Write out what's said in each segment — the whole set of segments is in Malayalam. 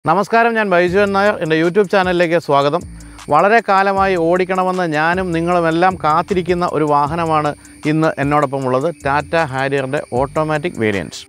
നമസ്കാരം ഞാൻ ബൈജുവൻ നായർ എൻ്റെ യൂട്യൂബ് ചാനലിലേക്ക് സ്വാഗതം വളരെ കാലമായി ഓടിക്കണമെന്ന് ഞാനും നിങ്ങളുമെല്ലാം കാത്തിരിക്കുന്ന ഒരു വാഹനമാണ് ഇന്ന് എന്നോടൊപ്പം ഉള്ളത് ടാറ്റ ഹാരിയറിൻ്റെ ഓട്ടോമാറ്റിക് വേരിയൻറ്റ്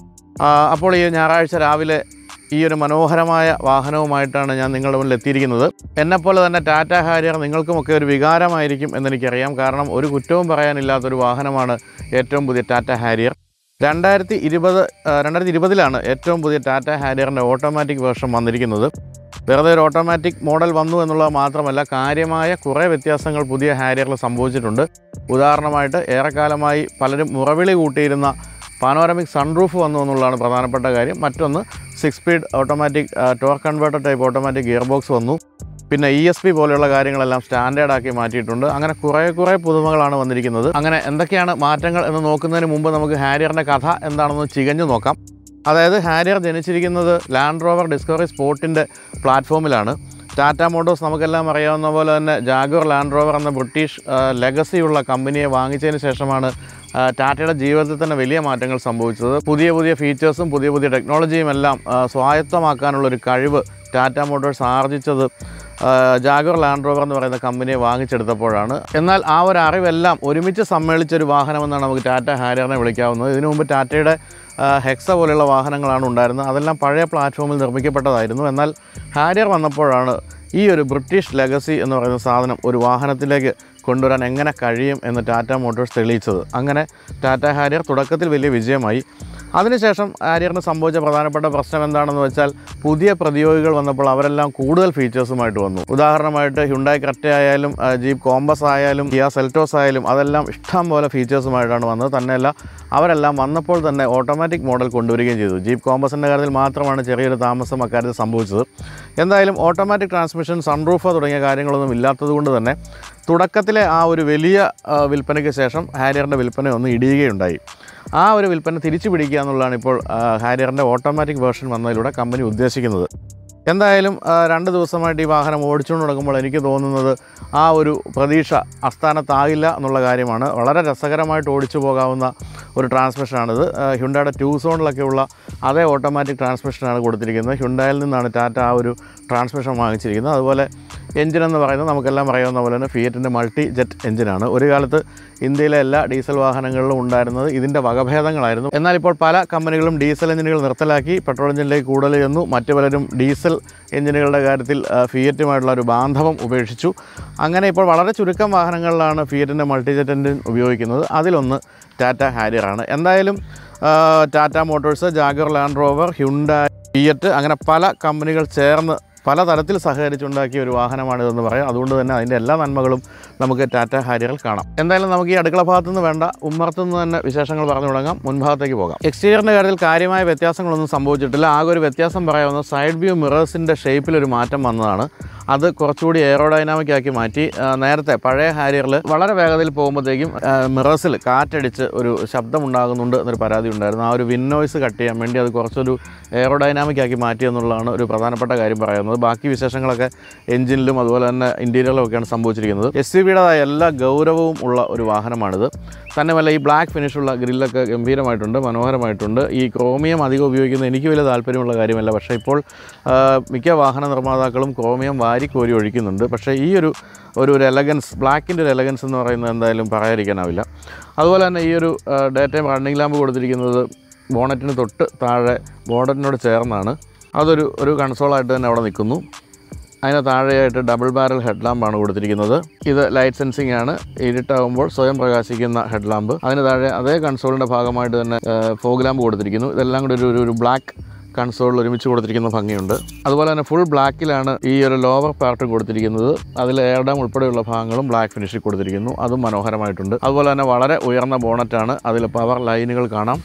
അപ്പോൾ ഈ ഞായറാഴ്ച രാവിലെ ഈ ഒരു മനോഹരമായ വാഹനവുമായിട്ടാണ് ഞാൻ നിങ്ങളുടെ മുന്നിൽ എത്തിയിരിക്കുന്നത് എന്നെപ്പോലെ തന്നെ ടാറ്റ ഹാരിയർ നിങ്ങൾക്കുമൊക്കെ ഒരു വികാരമായിരിക്കും എന്നെനിക്കറിയാം കാരണം ഒരു കുറ്റവും പറയാനില്ലാത്തൊരു വാഹനമാണ് ഏറ്റവും പുതിയ ടാറ്റ ഹാരിയർ രണ്ടായിരത്തി ഇരുപത് രണ്ടായിരത്തി ഇരുപതിലാണ് ഏറ്റവും പുതിയ ടാറ്റ ഹാരിയറിൻ്റെ ഓട്ടോമാറ്റിക് വേർഷൻ വന്നിരിക്കുന്നത് വെറുതെ ഒരു ഓട്ടോമാറ്റിക് മോഡൽ വന്നു എന്നുള്ളത് മാത്രമല്ല കാര്യമായ കുറേ വ്യത്യാസങ്ങൾ പുതിയ ഹാരിയറിൽ സംഭവിച്ചിട്ടുണ്ട് ഉദാഹരണമായിട്ട് ഏറെക്കാലമായി പലരും മുറവിളി കൂട്ടിയിരുന്ന പാനോരമിക് സൺറൂഫ് വന്നു എന്നുള്ളതാണ് പ്രധാനപ്പെട്ട കാര്യം മറ്റൊന്ന് six speed automatic torque converter type automatic gear box വന്നു പിന്നെ ഇ എസ് പി പോലെയുള്ള കാര്യങ്ങളെല്ലാം സ്റ്റാൻഡേർഡ് ആക്കി മാറ്റിയിട്ടുണ്ട് അങ്ങനെ കുറേ കുറേ പുതുമകളാണ് വന്നിരിക്കുന്നത് അങ്ങനെ എന്തൊക്കെയാണ് മാറ്റങ്ങൾ എന്ന് നോക്കുന്നതിന് മുമ്പ് നമുക്ക് ഹാരിയറിൻ്റെ കഥ എന്താണെന്ന് ചികഞ്ഞു നോക്കാം അതായത് ഹാരിയർ ജനിച്ചിരിക്കുന്നത് ലാൻഡ് റോവർ ഡിസ്കവറി സ്പോർട്ടിൻ്റെ പ്ലാറ്റ്ഫോമിലാണ് ടാറ്റ മോട്ടോഴ്സ് നമുക്കെല്ലാം അറിയാവുന്ന പോലെ തന്നെ ജാഗോർ ലാൻഡ് റോവർ എന്ന ബ്രിട്ടീഷ് ലെഗസിയുള്ള കമ്പനിയെ വാങ്ങിച്ചതിന് ശേഷമാണ് ആ, ടാറ്റയുടെ ജീവിതത്തിൽ തന്നെ വലിയ മാറ്റങ്ങൾ സംഭവിച്ചത് പുതിയ പുതിയ ഫീച്ചേഴ്സും പുതിയ പുതിയ ടെക്നോളജിയും എല്ലാം ആ, സ്വായത്തമാക്കാനുള്ള ഒരു കഴിവ് ടാറ്റ മോട്ടോഴ്സ് ആർജിച്ചത് ആ, ജാഗോർ ലാൻഡ് റോവർ എന്ന് പറയുന്ന കമ്പനിയെ വാങ്ങിച്ചെടുത്തപ്പോഴാണ് എന്നാൽ ആ ഒരു അറിവെല്ലാം ഒരുമിച്ച് സമ്മേളിച്ചൊരു വാഹനമെന്നാണ് നമുക്ക് ടാറ്റ ഹാരിയറിനെ വിളിക്കാവുന്നത് ഇതിനു മുമ്പ് ടാറ്റയുടെ ആ, ഹെക്സ പോലെയുള്ള വാഹനങ്ങളാണ് ഉണ്ടായിരുന്നത് അതെല്ലാം പഴയ പ്ലാറ്റ്ഫോമിൽ നിർമ്മിക്കപ്പെട്ടതായിരുന്നു എന്നാൽ ഹാരിയർ വന്നപ്പോഴാണ് ഈ ഒരു ബ്രിട്ടീഷ് ലെഗസി എന്ന് പറയുന്ന സാധനം ഒരു വാഹനത്തിലേക്ക് കൊണ്ടുവരാൻ എങ്ങനെ കഴിയും എന്ന് ടാറ്റ മോട്ടോഴ്സ് തെളിയിച്ചത് അങ്ങനെ ടാറ്റ ഹാരിയർ തുടക്കത്തിൽ വലിയ വിജയമായി അതിനുശേഷം ഹാരിയറിന് സംഭവിച്ച പ്രധാനപ്പെട്ട പ്രശ്നം എന്താണെന്ന് വെച്ചാൽ പുതിയ പ്രതിയോഗികൾ വന്നപ്പോൾ അവരെല്ലാം കൂടുതൽ ഫീച്ചേഴ്സുമായിട്ട് വന്നു ഉദാഹരണമായിട്ട് ഹ്യുണ്ടായി ക്രെറ്റ ആയാലും ആ, ജീപ്പ് കോമ്പസ് ആയാലും കിയ സെൽറ്റോസ് ആയാലും അതെല്ലാം ഇഷ്ടം പോലെ ഫീച്ചേഴ്സുമായിട്ടാണ് വന്നത് തന്നെയല്ല അവരെല്ലാം വന്നപ്പോൾ തന്നെ ഓട്ടോമാറ്റിക് മോഡൽ കൊണ്ടുവരികയും ചെയ്തു ജീപ്പ് കോമ്പസിൻ്റെ കാര്യത്തിൽ മാത്രമാണ് ചെറിയൊരു താമസം അക്കാര്യത്തിൽ സംഭവിച്ചത് എന്തായാലും ഓട്ടോമാറ്റിക് ട്രാൻസ്മിഷൻ സൺറൂഫ് തുടങ്ങിയ കാര്യങ്ങളൊന്നും ഇല്ലാത്തതുകൊണ്ട് തന്നെ തുടക്കത്തിലെ ആ ഒരു വലിയ ആ, വിൽപ്പനയ്ക്ക് ശേഷം ഹാരിയറിൻ്റെ വിൽപ്പന ഒന്ന് ഇടിയുകയുണ്ടായി ആ ഒരു വിൽപ്പന തിരിച്ചു പിടിക്കുക എന്നുള്ളതാണ് ഇപ്പോൾ ആ, ഹാരിയറിൻ്റെ ഓട്ടോമാറ്റിക് വേർഷൻ വന്നതിലൂടെ കമ്പനി ഉദ്ദേശിക്കുന്നത് എന്തായാലും ആ, രണ്ട് ദിവസമായിട്ട് ഈ വാഹനം ഓടിച്ചുകൊണ്ട് നടക്കുമ്പോൾ എനിക്ക് തോന്നുന്നത് ആ ഒരു പ്രതീക്ഷ അസ്ഥാനത്താകില്ല എന്നുള്ള കാര്യമാണ് വളരെ രസകരമായിട്ട് ഓടിച്ചു പോകാവുന്ന ഒരു ട്രാൻസ്മിഷനാണിത് ആ, ഹ്യുണ്ടായുടെ ടൂ സോണിലൊക്കെയുള്ള അതേ ഓട്ടോമാറ്റിക് ട്രാൻസ്മിഷനാണ് കൊടുത്തിരിക്കുന്നത് ഹ്യുണ്ടായിൽ നിന്നാണ് ടാറ്റ ആ ഒരു ട്രാൻസ്മിഷൻ വാങ്ങിച്ചിരിക്കുന്നത് അതുപോലെ എഞ്ചിൻ എന്ന് പറയുന്നത് നമുക്കെല്ലാം അറിയാവുന്ന പോലെ തന്നെ ഫിയറ്റിൻ്റെ മൾട്ടി ജെറ്റ് എഞ്ചിനാണ് ഒരു കാലത്ത് ഇന്ത്യയിലെ എല്ലാ ഡീസൽ വാഹനങ്ങളിലും ഉണ്ടായിരുന്നത് ഇതിൻ്റെ വകഭേദങ്ങളായിരുന്നു എന്നാൽ ഇപ്പോൾ പല കമ്പനികളും ഡീസൽ എഞ്ചിനുകൾ നിർത്തലാക്കി പെട്രോൾ എഞ്ചിനിലേക്ക് കൂടുതൽ ചെന്നു മറ്റു പലരും ഡീസൽ എഞ്ചിനുകളുടെ കാര്യത്തിൽ ആ, ഫിയറ്റുമായിട്ടുള്ള ഒരു ബാന്ധവം ഉപേക്ഷിച്ചു അങ്ങനെ ഇപ്പോൾ വളരെ ചുരുക്കം വാഹനങ്ങളിലാണ് ഫിയറ്റിൻ്റെ മൾട്ടി ജെറ്റ് എഞ്ചിൻ ഉപയോഗിക്കുന്നത് അതിലൊന്ന് ടാറ്റ ഹാരിയറാണ് എന്തായാലും ആ, Tata Motors Jaguar Land Rover Hyundai Fiat അങ്ങനെ പല കമ്പനികൾ ചേർന്ന് പല തരത്തിൽ സഹകരിച്ചുണ്ടാക്കിയ ഒരു വാഹനമാണിതെന്ന് പറയാം അതുകൊണ്ട് തന്നെ അതിൻ്റെ എല്ലാ നന്മകളും നമുക്ക് ടാറ്റ ഹാരിയറിൽ കാണാം എന്തായാലും നമുക്ക് ഈ അടുക്കള ഭാഗത്തു നിന്ന് വേണ്ട ഉമ്മറത്തു നിന്ന് തന്നെ വിശേഷങ്ങൾ പറഞ്ഞു തുടങ്ങാം മുൻഭാഗത്തേക്ക് പോകാം എക്സ്റ്റീരിയറിൻ്റെ കാര്യത്തിൽ കാര്യമായ വ്യത്യാസങ്ങളൊന്നും സംഭവിച്ചിട്ടില്ല ആകെ ഒരു വ്യത്യാസം പറയാവുന്ന സൈഡ് വ്യൂ മിറേഴ്സിൻ്റെ ഷേപ്പിൽ ഒരു മാറ്റം വന്നതാണ് അത് കുറച്ചുകൂടി എയറോഡൈനാമിക് ആക്കി മാറ്റി ആ, നേരത്തെ പഴയ ഹാരിയറിൽ വളരെ വേഗതയിൽ പോകുമ്പോഴത്തേക്കും മിറേഴ്സിൽ കാറ്റടിച്ച് ഒരു ശബ്ദം ഉണ്ടാകുന്നുണ്ട് എന്നൊരു പരാതി ഉണ്ടായിരുന്നു ആ ഒരു വിൻ നോയ്സ് കട്ട് ചെയ്യാൻ വേണ്ടി അത് കുറച്ചൊരു എയറോഡൈനാമിക് ആക്കി മാറ്റി എന്നുള്ളതാണ് ഒരു പ്രധാനപ്പെട്ട കാര്യം പറയുന്നത് ബാക്കി വിശേഷങ്ങളൊക്കെ എഞ്ചിനിലും അതുപോലെ തന്നെ ഇൻറ്റീരിയറിലും ഒക്കെയാണ് സംഭവിച്ചിരിക്കുന്നത് എസ് സി ബിയുടേതായ എല്ലാ ഗൗരവവും ഉള്ള ഒരു വാഹനമാണിത് തന്നെയല്ല ഈ ബ്ലാക്ക് ഫിനിഷുള്ള ഗ്രില്ലൊക്കെ ഗംഭീരമായിട്ടുണ്ട് മനോഹരമായിട്ടുണ്ട് ഈ ക്രോമിയം അധികം ഉപയോഗിക്കുന്നത് എനിക്ക് വലിയ താല്പര്യമുള്ള കാര്യമല്ല പക്ഷേ ഇപ്പോൾ ആ, മിക്ക വാഹന നിർമ്മാതാക്കളും ക്രോമിയം വാരിക്കോരി ഒഴിക്കുന്നുണ്ട് പക്ഷേ ഈ ഒരു ഒരു ഒരു എലഗൻസ് ബ്ലാക്കിൻ്റെ ഒരു എലഗൻസ് എന്ന് പറയുന്നത് എന്തായാലും പറയാതിരിക്കാനാവില്ല അതുപോലെ തന്നെ ഈ ഒരു ഡേ ടൈം റണ്ണിംഗ് ലാമ്പ് കൊടുത്തിരിക്കുന്നത് ബോണറ്റിന് തൊട്ട് താഴെ ബോണറ്റിനോട് ചേർന്നാണ് അതൊരു ഒരു കൺസോളായിട്ട് തന്നെ അവിടെ നിൽക്കുന്നു അതിന് താഴെയായിട്ട് ഡബിൾ ബാരൽ ഹെഡ് ലാമ്പാണ് കൊടുത്തിരിക്കുന്നത് ഇത് ലൈറ്റ് സെൻസിങ് ആണ് ഇരുട്ടാകുമ്പോൾ സ്വയം പ്രകാശിക്കുന്ന ഹെഡ് ലാമ്പ് അതിന് താഴെ അതേ കൺസോളിൻ്റെ ഭാഗമായിട്ട് തന്നെ ഫോഗ് ലാമ്പ് കൊടുത്തിരിക്കുന്നു ഇതെല്ലാം കൂടി ഒരു ഒരു- ഒരു ബ്ലാക്ക് കൺസോളിൽ ഒരുമിച്ച് കൊടുത്തിരിക്കുന്ന ഭംഗിയുണ്ട് അതുപോലെ തന്നെ ഫുൾ ബ്ലാക്കിലാണ് ഈ ഒരു ലോവർ പാർട്ടും കൊടുത്തിരിക്കുന്നത് അതിൽ എയർ ഡാം ഉൾപ്പെടെയുള്ള ഭാഗങ്ങളും ബ്ലാക്ക് ഫിനിഷിൽ കൊടുത്തിരിക്കുന്നു അതും മനോഹരമായിട്ടുണ്ട് അതുപോലെ തന്നെ വളരെ ഉയർന്ന ബോണറ്റാണ് അതിൽ പവർ ലൈനുകൾ കാണാം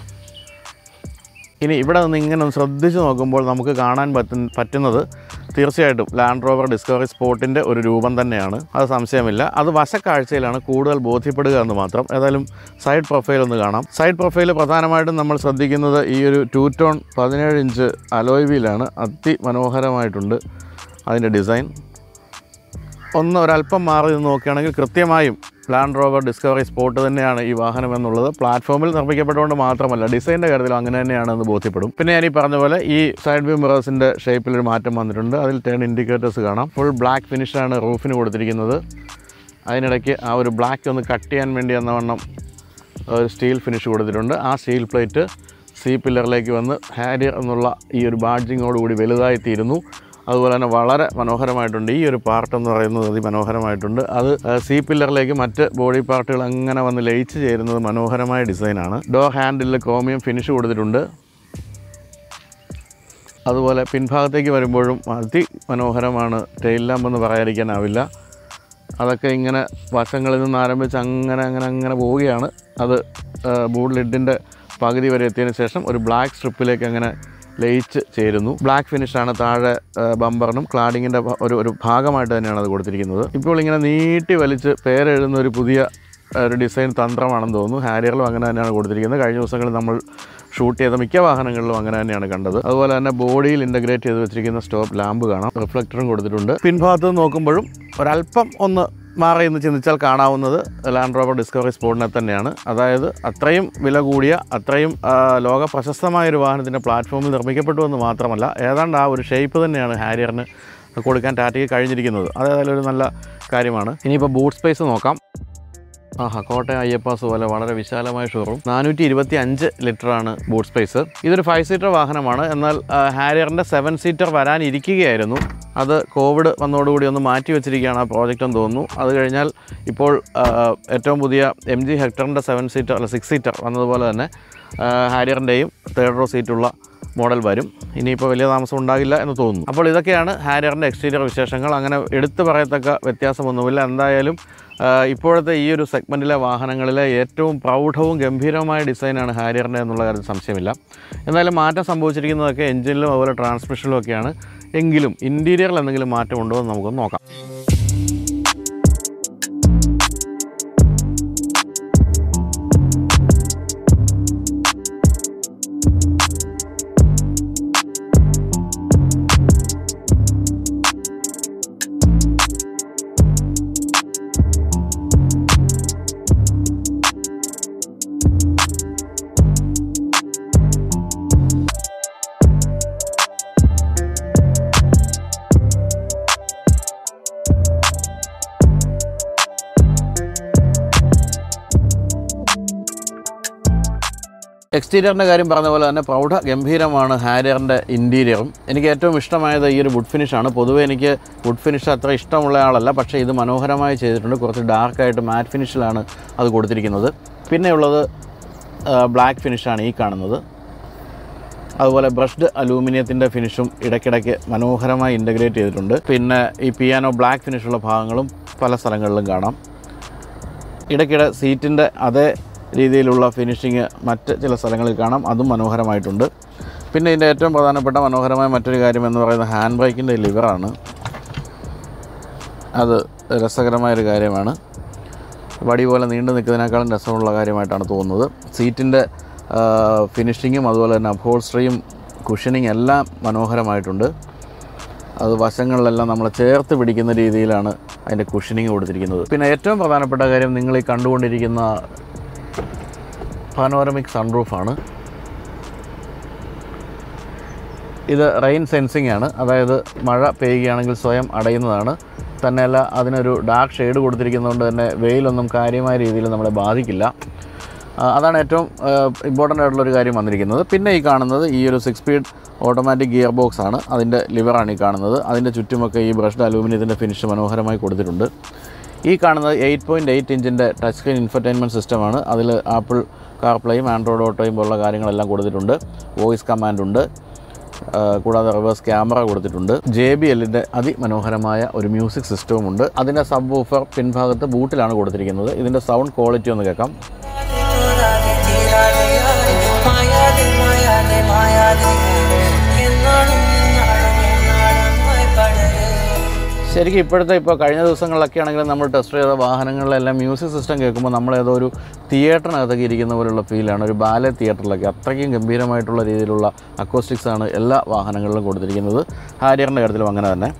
ഇനി ഇവിടെ നിന്ന് ഇങ്ങനെ ഒന്ന് ശ്രദ്ധിച്ച് നോക്കുമ്പോൾ നമുക്ക് കാണാൻ പറ്റുന്ന പറ്റുന്നത് തീർച്ചയായിട്ടും ലാൻഡ് റോവർ ഡിസ്കവറി സ്പോർട്ടിൻ്റെ ഒരു രൂപം തന്നെയാണ് അത് സംശയമില്ല അത് വശക്കാഴ്ചയിലാണ് കൂടുതൽ ബോധ്യപ്പെടുക എന്ന് മാത്രം ഏതായാലും സൈഡ് പ്രൊഫൈൽ ഒന്ന് കാണാം സൈഡ് പ്രൊഫൈൽ പ്രധാനമായിട്ടും നമ്മൾ ശ്രദ്ധിക്കുന്നത് ഈ ഒരു ടൂ ടോൺ പതിനേഴ് ഇഞ്ച് അലോയ് വീലാണ് അതിമനോഹരമായിട്ടുണ്ട് അതിൻ്റെ ഡിസൈൻ ഒന്ന് ഒരല്പം മാറി നിന്ന് നോക്കുകയാണെങ്കിൽ കൃത്യമായും ലാൻഡ് റോവർ ഡിസ്കവറി സ്പോട്ട് തന്നെയാണ് ഈ വാഹനം എന്നുള്ളത് പ്ലാറ്റ്ഫോമിൽ നിർമ്മിക്കപ്പെട്ടുകൊണ്ട് മാത്രമല്ല ഡിസൈൻ്റെ കാര്യത്തിൽ അങ്ങനെ തന്നെയാണെന്ന് ബോധ്യപ്പെടും പിന്നെ ഞാൻ ഈ പറഞ്ഞ പോലെ ഈ സൈഡ് വ്യൂ മിറേഴ്സിൻ്റെ ഷേപ്പിൽ ഒരു മാറ്റം വന്നിട്ടുണ്ട് അതിൽ ടേൺ ഇൻഡിക്കേറ്റേഴ്സ് കാണാം ഫുൾ ബ്ലാക്ക് ഫിനിഷാണ് റൂഫിന് കൊടുത്തിരിക്കുന്നത് അതിനിടയ്ക്ക് ആ ഒരു ബ്ലാക്ക് ഒന്ന് കട്ട് ചെയ്യാൻ വേണ്ടി എന്ന വണ്ണം ഒരു സ്റ്റീൽ ഫിനിഷ് കൊടുത്തിട്ടുണ്ട് ആ സ്റ്റീൽ പ്ലേറ്റ് സി പില്ലറിലേക്ക് വന്ന് ഹാരിയർ എന്നുള്ള ഈ ഒരു ബാഡ്ജിങ്ങോടുകൂടി വലുതായി തീരുന്നു അതുപോലെ തന്നെ വളരെ മനോഹരമായിട്ടുണ്ട് ഈ ഒരു പാർട്ട് എന്ന് പറയുന്നത് അതിമനോഹരമായിട്ടുണ്ട് അത് സി പില്ലറിലേക്ക് മറ്റ് ബോഡി പാർട്ടുകൾ അങ്ങനെ വന്ന് ലയിച്ച് ചേരുന്നത് മനോഹരമായ ഡിസൈനാണ് ഡോർ ഹാൻഡിലിൽ ക്രോമിയം ഫിനിഷ് കൊടുത്തിട്ടുണ്ട് അതുപോലെ പിൻഭാഗത്തേക്ക് വരുമ്പോഴും അതിമനോഹരമാണ് ടെയിൽ ലാമ്പ് എന്ന് പറയാതിരിക്കാനാവില്ല അതൊക്കെ ഇങ്ങനെ വശങ്ങളിൽ നിന്ന് ആരംഭിച്ച് അങ്ങനെ അങ്ങനെ അങ്ങനെ പോവുകയാണ് അത് ബൂഡ് ലിഡിൻ്റെ പകുതി വരെ എത്തിയതിന് ശേഷം ഒരു ബ്ലാക്ക് സ്ട്രിപ്പിലേക്ക് അങ്ങനെ ലയിച്ച് ചേരുന്നു ബ്ലാക്ക് ഫിനിഷാണ് താഴെ ബമ്പറിനും ക്ലാഡിങ്ങിൻ്റെ ഒരു ഒരു ഭാഗമായിട്ട് തന്നെയാണ് അത് കൊടുത്തിരിക്കുന്നത് ഇപ്പോൾ ഇങ്ങനെ നീട്ടി വലിച്ച് പേരെഴുതുന്ന ഒരു പുതിയ ഒരു ഡിസൈൻ തന്ത്രമാണെന്ന് തോന്നുന്നു ഹാരിയറിലും അങ്ങനെ തന്നെയാണ് കൊടുത്തിരിക്കുന്നത് കഴിഞ്ഞ ദിവസങ്ങളിൽ നമ്മൾ ഷൂട്ട് ചെയ്ത മിക്ക വാഹനങ്ങളിലും അങ്ങനെ തന്നെയാണ് കണ്ടത് അതുപോലെ തന്നെ ബോഡിയിൽ ഇൻ്റഗ്രേറ്റ് ചെയ്ത് വെച്ചിരിക്കുന്ന സ്റ്റോപ്പ് ലാമ്പ് കാണാം റിഫ്ലക്ടറും കൊടുത്തിട്ടുണ്ട് പിൻഭാഗത്ത് നിന്ന് നോക്കുമ്പോഴും ഒരല്പം ഒന്ന് മാറി എന്ന് ചിന്തിച്ചാൽ കാണാവുന്നത് ലാൻഡ് റോവർ ഡിസ്കവറി സ്പോർട്ടിനെ തന്നെയാണ് അതായത് അത്രയും വില കൂടിയ അത്രയും ആ, ലോക പ്രശസ്തമായ ഒരു വാഹനത്തിൻ്റെ പ്ലാറ്റ്ഫോമിൽ നിർമ്മിക്കപ്പെട്ടു എന്ന് മാത്രമല്ല ഏതാണ്ട് ആ ഒരു ഷേപ്പ് തന്നെയാണ് ഹാരിയറിന് കൊടുക്കാൻ ടാറ്റയ്ക്ക് കഴിഞ്ഞിരിക്കുന്നത് അതേതായാലും ഒരു നല്ല കാര്യമാണ് ഇനിയിപ്പോൾ ബൂട്ട് സ്പേസ് നോക്കാം ആഹാ കോട്ടയം അയ്യപ്പാസ് പോലെ വളരെ വിശാലമായ ഷോറൂം നാനൂറ്റി ഇരുപത്തി അഞ്ച് ലിറ്ററാണ് ബൂട്ട് സ്പേസ് ഇതൊരു ഫൈവ് സീറ്റർ വാഹനമാണ് എന്നാൽ ആ, ഹാരിയറിൻ്റെ സെവൻ സീറ്റർ വരാനിരിക്കുകയായിരുന്നു അത് കോവിഡ് വന്നതോടുകൂടി ഒന്ന് മാറ്റി വെച്ചിരിക്കുകയാണ് ആ പ്രോജക്റ്റ് എന്ന് തോന്നുന്നു അത് കഴിഞ്ഞാൽ ഇപ്പോൾ ആ, ഏറ്റവും പുതിയ എം ജി ഹെക്ടറിൻ്റെ സെവൻ സീറ്റർ അല്ല സിക്സ് സീറ്റർ വന്നതുപോലെ തന്നെ ആ, ഹാരിയറിൻ്റെയും തേർഡ് റോ സീറ്റുള്ള മോഡൽ വരും ഇനിയിപ്പോൾ വലിയ താമസം ഉണ്ടാകില്ല എന്ന് തോന്നുന്നു അപ്പോൾ ഇതൊക്കെയാണ് ഹാരിയറിൻ്റെ എക്സ്റ്റീരിയർ വിശേഷങ്ങൾ അങ്ങനെ എടുത്തു പറയത്തക്ക വ്യത്യാസമൊന്നുമില്ല എന്തായാലും ആ, ഇപ്പോഴത്തെ ഈ ഒരു സെഗ്മെൻറ്റിലെ വാഹനങ്ങളിലെ ഏറ്റവും പ്രൗഢവും ഗംഭീരവുമായ ഡിസൈനാണ് ഹാരിയറിൻ്റെ എന്നുള്ള കാര്യത്തിൽ സംശയമില്ല എന്തായാലും മാറ്റം സംഭവിച്ചിരിക്കുന്നതൊക്കെ എഞ്ചിനിലും അതുപോലെ ട്രാൻസ്മിഷനിലും ഒക്കെയാണ് എങ്കിലും ഇൻറ്റീരിയറിൽ എന്തെങ്കിലും മാറ്റമുണ്ടോ എന്ന് നമുക്കൊന്ന് നോക്കാം എക്സ്റ്റീരിയറിൻ്റെ കാര്യം പറഞ്ഞ പോലെ തന്നെ പ്രൗഢ ഗംഭീരമാണ് ഹാരിയറിൻ്റെ ഇൻറ്റീരിയറും എനിക്ക് ഏറ്റവും ഇഷ്ടമായത് ഈ ഒരു വുഡ് ഫിനിഷാണ് പൊതുവേ എനിക്ക് വുഡ് ഫിനിഷ് അത്ര ഇഷ്ടമുള്ള ആളല്ല പക്ഷേ ഇത് മനോഹരമായി ചെയ്തിട്ടുണ്ട് കുറച്ച് ഡാർക്കായിട്ട് മാറ്റ് ഫിനിഷിലാണ് അത് കൊടുത്തിരിക്കുന്നത് പിന്നെയുള്ളത് ബ്ലാക്ക് ഫിനിഷാണ് ഈ കാണുന്നത് അതുപോലെ ബ്രഷ്ഡ് അലൂമിനിയത്തിൻ്റെ ഫിനിഷും ഇടയ്ക്കിടയ്ക്ക് മനോഹരമായി ഇൻ്റഗ്രേറ്റ് ചെയ്തിട്ടുണ്ട് പിന്നെ ഈ പിയാനോ ബ്ലാക്ക് ഫിനിഷുള്ള ഭാഗങ്ങളും പല സ്ഥലങ്ങളിലും കാണാം ഇടയ്ക്കിടെ സീറ്റിൻ്റെ അതേ രീതിയിലുള്ള ഫിനിഷിങ് മറ്റ് ചില സ്ഥലങ്ങളിൽ കാണാം അതും മനോഹരമായിട്ടുണ്ട് പിന്നെ ഇതിൻ്റെ ഏറ്റവും പ്രധാനപ്പെട്ട മനോഹരമായ മറ്റൊരു കാര്യം എന്ന് പറയുന്നത് ഹാൻഡ് ബ്രേക്കിൻ്റെ ലിവറാണ് അത് രസകരമായൊരു കാര്യമാണ് വടി പോലെ നീണ്ടു നിൽക്കുന്നതിനേക്കാളും രസമുള്ള കാര്യമായിട്ടാണ് തോന്നുന്നത് സീറ്റിൻ്റെ ഫിനിഷിങ്ങും അതുപോലെ തന്നെ അപ്ഹോൾസ്ട്രിയും കുഷനിങ് എല്ലാം മനോഹരമായിട്ടുണ്ട് അത് വശങ്ങളിലെല്ലാം നമ്മൾ ചേർത്ത് പിടിക്കുന്ന രീതിയിലാണ് അതിൻ്റെ കുഷനിങ് കൊടുത്തിരിക്കുന്നത് പിന്നെ ഏറ്റവും പ്രധാനപ്പെട്ട കാര്യം നിങ്ങൾ ഈ കണ്ടുകൊണ്ടിരിക്കുന്ന പാനോരമിക് സൺറൂഫാണ് ഇത് റെയിൻ സെൻസിങ് ആണ് അതായത് മഴ പെയ്യുകയാണെങ്കിൽ സ്വയം അടയുന്നതാണ് തന്നെയല്ല അതിനൊരു ഡാർക്ക് ഷെയ്ഡ് കൊടുത്തിരിക്കുന്നതുകൊണ്ട് തന്നെ വെയിലൊന്നും കാര്യമായ രീതിയിൽ നമ്മളെ ബാധിക്കില്ല ആ, അതാണ് ഏറ്റവും ഇമ്പോർട്ടൻ്റ് ആയിട്ടുള്ളൊരു കാര്യം വന്നിരിക്കുന്നത് പിന്നെ ഈ കാണുന്നത് ഈ ഒരു six speed automatic gear box ആണ് അതിൻ്റെ ലിവറാണ് ഈ കാണുന്നത് അതിൻ്റെ ചുറ്റുമൊക്കെ ഈ ബ്രഷ്ഡ് അലൂമിനിയത്തിൻ്റെ ഫിനിഷ് മനോഹരമായി കൊടുത്തിട്ടുണ്ട് ഈ കാണുന്നത് എയ്റ്റ് പോയിൻറ്റ് എയ്റ്റ് ഇഞ്ചിൻ്റെ ടച്ച് സ്ക്രീൻ ഇൻഫർടൈൻമെൻറ്റ് സിസ്റ്റമാണ് അതിൽ ആപ്പിൾ കാർപ്ലേയും ആൻഡ്രോയിഡ് ഓട്ടോയും പോലുള്ള കാര്യങ്ങളെല്ലാം കൊടുത്തിട്ടുണ്ട് വോയിസ് കമാൻഡ് ഉണ്ട് ആ, കൂടാതെ റിവേഴ്സ് ക്യാമറ കൊടുത്തിട്ടുണ്ട് ജെ ബി എല്ലിൻ്റെ അതിമനോഹരമായ ഒരു മ്യൂസിക് സിസ്റ്റവും ഉണ്ട് അതിൻ്റെ സബ് വൂഫർ പിൻഭാഗത്ത് ബൂട്ടിലാണ് കൊടുത്തിരിക്കുന്നത് ഇതിൻ്റെ സൗണ്ട് ക്വാളിറ്റി ഒന്ന് കേൾക്കാം മായാതെ മായാതെ മായാതെ എന്നാളും എന്നാളും എന്നാളും ഭയപ്പെടരുത് ശരിക്കും ഇപ്പോഴത്തെ ഇപ്പോൾ കഴിഞ്ഞ ദിവസങ്ങളിലൊക്കെ ആണെങ്കിലും നമ്മൾ ടെസ്റ്റ് ചെയ്ത വാഹനങ്ങളിലെല്ലാം മ്യൂസിക് സിസ്റ്റം കേൾക്കുമ്പോൾ നമ്മൾ ഏതോ ഒരു തിയേറ്ററിനകത്തൊക്കെ ഇരിക്കുന്ന പോലുള്ള ഫീലാണ് ഒരു ബാലെ തിയേറ്ററിലൊക്കെ അത്രയ്ക്കും ഗംഭീരമായിട്ടുള്ള രീതിയിലുള്ള അക്കോസ്റ്റിക്സ് ആണ് എല്ലാ വാഹനങ്ങളിലും കൊടുത്തിരിക്കുന്നത് ഹാരിയറിൻ്റെ കാര്യത്തിലും അങ്ങനെ തന്നെ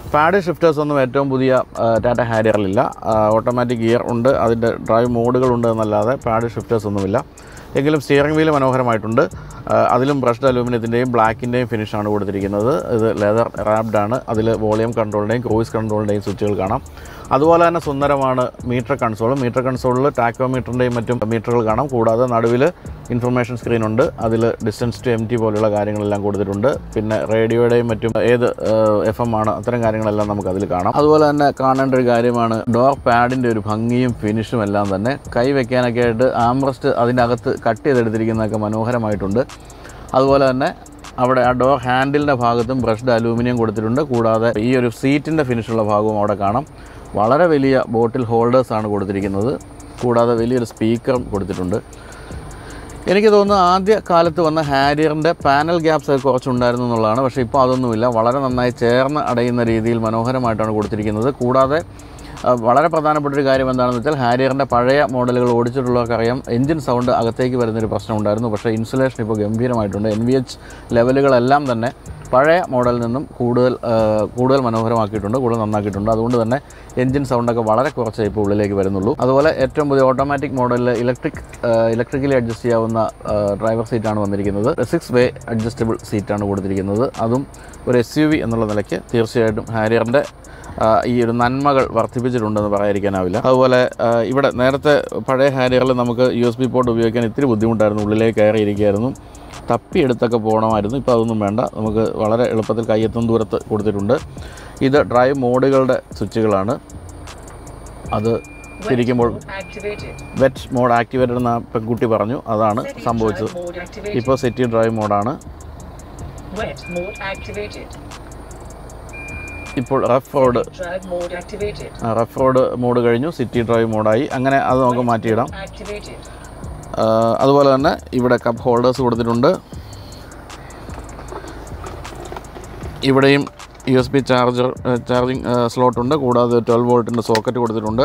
പാഡ് ഷിഫ്റ്റേഴ്സ് ഒന്നും ഏറ്റവും പുതിയ ആ, ടാറ്റ ഹാരിയറിലില്ല ഓട്ടോമാറ്റിക് ഗിയർ ഉണ്ട് അതിൻ്റെ ഡ്രൈവ് മോഡുകളുണ്ട് എന്നല്ലാതെ പാഡ് ഷിഫ്റ്റേഴ്സ് ഒന്നുമില്ല എങ്കിലും സ്റ്റിയറിംഗ് വീൽ മനോഹരമായിട്ടുണ്ട് ആ, അതിലും ബ്രഷ്ഡ് അലൂമിനിയത്തിൻ്റെയും ബ്ലാക്കിൻ്റെയും ഫിനിഷാണ് കൊടുത്തിരിക്കുന്നത് ഇത് ലെതർ റാപ്ഡ് ആണ് അതിൽ വോളിയം കൺട്രോളിൻ്റെയും ക്രൂയിസ് കൺട്രോളിൻ്റെയും സ്വിച്ചുകൾ കാണാം അതുപോലെ തന്നെ സുന്ദരമാണ് മീറ്റർ കൺസോൾ മീറ്റർ കൺസോളിൽ ടാക്കോമീറ്ററിൻ്റെയും മറ്റും മീറ്ററുകൾ കാണാം കൂടാതെ നടുവിൽ ഇൻഫർമേഷൻ സ്ക്രീൻ ഉണ്ട് അതിൽ ഡിസ്റ്റൻസ് ടു എം ടി പോലുള്ള കാര്യങ്ങളെല്ലാം കൊടുത്തിട്ടുണ്ട് പിന്നെ റേഡിയോയുടെയും മറ്റും ഏത് എഫ് എം ആണ് അത്തരം കാര്യങ്ങളെല്ലാം നമുക്ക് അതിൽ കാണാം അതുപോലെ തന്നെ കാണേണ്ട ഒരു കാര്യമാണ് ഡോർ പാഡിൻ്റെ ഒരു ഭംഗിയും ഫിനിഷും എല്ലാം തന്നെ കൈ വെക്കാനൊക്കെ ആയിട്ട് ആംബ്രസ്റ്റ് അതിൻ്റെ അകത്ത് കട്ട് ചെയ്തെടുത്തിരിക്കുന്നതൊക്കെ മനോഹരമായിട്ടുണ്ട് അതുപോലെ തന്നെ അവിടെ ആ ഡോർ ഹാൻഡിലിൻ്റെ ഭാഗത്തും ബ്രഷ്ഡ് അലൂമിനിയം കൊടുത്തിട്ടുണ്ട് കൂടാതെ ഈ ഒരു സീറ്റിൻ്റെ ഫിനിഷുള്ള ഭാഗവും അവിടെ കാണാം വളരെ വലിയ ബോട്ടിൽ ഹോൾഡേഴ്സാണ് കൊടുത്തിരിക്കുന്നത് കൂടാതെ വലിയൊരു സ്പീക്കറും കൊടുത്തിട്ടുണ്ട് എനിക്ക് തോന്നുന്നു ആദ്യ കാലത്ത് വന്ന ഹാരിയറിൻ്റെ പാനൽ ഗ്യാപ്സ് ഒക്കെ കുറച്ചുണ്ടായിരുന്നു എന്നുള്ളതാണ് പക്ഷേ ഇപ്പോൾ അതൊന്നുമില്ല വളരെ നന്നായി ചേർന്ന് അടയുന്ന രീതിയിൽ മനോഹരമായിട്ടാണ് കൊടുത്തിരിക്കുന്നത് കൂടാതെ ആ, വളരെ പ്രധാനപ്പെട്ട ഒരു കാര്യം എന്താണെന്ന് വെച്ചാൽ ഹാരിയറിൻ്റെ പഴയ മോഡലുകൾ ഓടിച്ചിട്ടുള്ളവർക്കറിയാം എഞ്ചിൻ സൗണ്ട് അകത്തേക്ക് വരുന്നൊരു പ്രശ്നം ഉണ്ടായിരുന്നു പക്ഷേ ഇൻസുലേഷൻ ഇപ്പോൾ ഗംഭീരമായിട്ടുണ്ട് എൻ വി എച്ച് ലെവലുകളെല്ലാം തന്നെ പഴയ മോഡലിൽ നിന്നും കൂടുതൽ ആ, കൂടുതൽ മനോഹരമാക്കിയിട്ടുണ്ട് കൂടുതൽ നന്നാക്കിയിട്ടുണ്ട് അതുകൊണ്ട് തന്നെ എഞ്ചിൻ സൗണ്ടൊക്കെ വളരെ കുറച്ചേ ഇപ്പോൾ ഉള്ളിലേക്ക് വരുന്നുള്ളൂ അതുപോലെ ഏറ്റവും പുതിയ ഓട്ടോമാറ്റിക് മോഡലിൽ ഇലക്ട്രിക് ഇലക്ട്രിക്കലി അഡ്ജസ്റ്റ് ചെയ്യാവുന്ന ഡ്രൈവർ സീറ്റാണ് വന്നിരിക്കുന്നത് സിക്സ് വേ അഡ്ജസ്റ്റബിൾ സീറ്റാണ് കൊടുത്തിരിക്കുന്നത് അതും ഒരു എസ് യു വി എന്നുള്ള നിലയ്ക്ക് തീർച്ചയായിട്ടും ഹാരിയറിൻ്റെ ഈ ഒരു നന്മകൾ വർദ്ധിപ്പിച്ചിട്ടുണ്ടെന്ന് പറയാതിരിക്കാനാവില്ല അതുപോലെ ആ, ഇവിടെ നേരത്തെ പഴയ ഹാരിയറിൽ നമുക്ക് യു എസ് ബി പോർട്ട് ഉപയോഗിക്കാൻ ഇത്തിരി ബുദ്ധിമുട്ടായിരുന്നു ഉള്ളിലേക്ക് കയറിയിരിക്കുകയായിരുന്നു തപ്പിയെടുത്തൊക്കെ പോകണമായിരുന്നു ഇപ്പോൾ അതൊന്നും വേണ്ട നമുക്ക് വളരെ എളുപ്പത്തിൽ കയ്യെത്തും ദൂരത്ത് കൊടുത്തിട്ടുണ്ട് ഇത് ഡ്രൈവ് മോഡുകളുടെ സ്വിച്ചുകളാണ് അത് തിരിക്കുമ്പോൾ activated. വെറ്റ് മോഡ് ആക്ടിവേറ്റഡ് എന്ന പെൺകുട്ടി പറഞ്ഞു അതാണ് City സംഭവിച്ചത് drive mode activated. ഇപ്പോൾ സിറ്റി ഡ്രൈവ് മോഡാണ് Wet mode activated. ഇപ്പോൾ rough road Drive mode activated. Rough road mode കഴിഞ്ഞു സിറ്റി ഡ്രൈവ് മോഡായി അങ്ങനെ അത് നമുക്ക് മാറ്റിയിടാം Activated. ആ, അതുപോലെ തന്നെ ഇവിടെ കപ്പ് ഹോൾഡേഴ്സ് കൊടുത്തിട്ടുണ്ട് ഇവിടെയും U S B charger charging slot ഉണ്ട് കൂടാതെ ട്വൽവ് വോൾട്ടിൻ്റെ സോക്കറ്റ് കൊടുത്തിട്ടുണ്ട്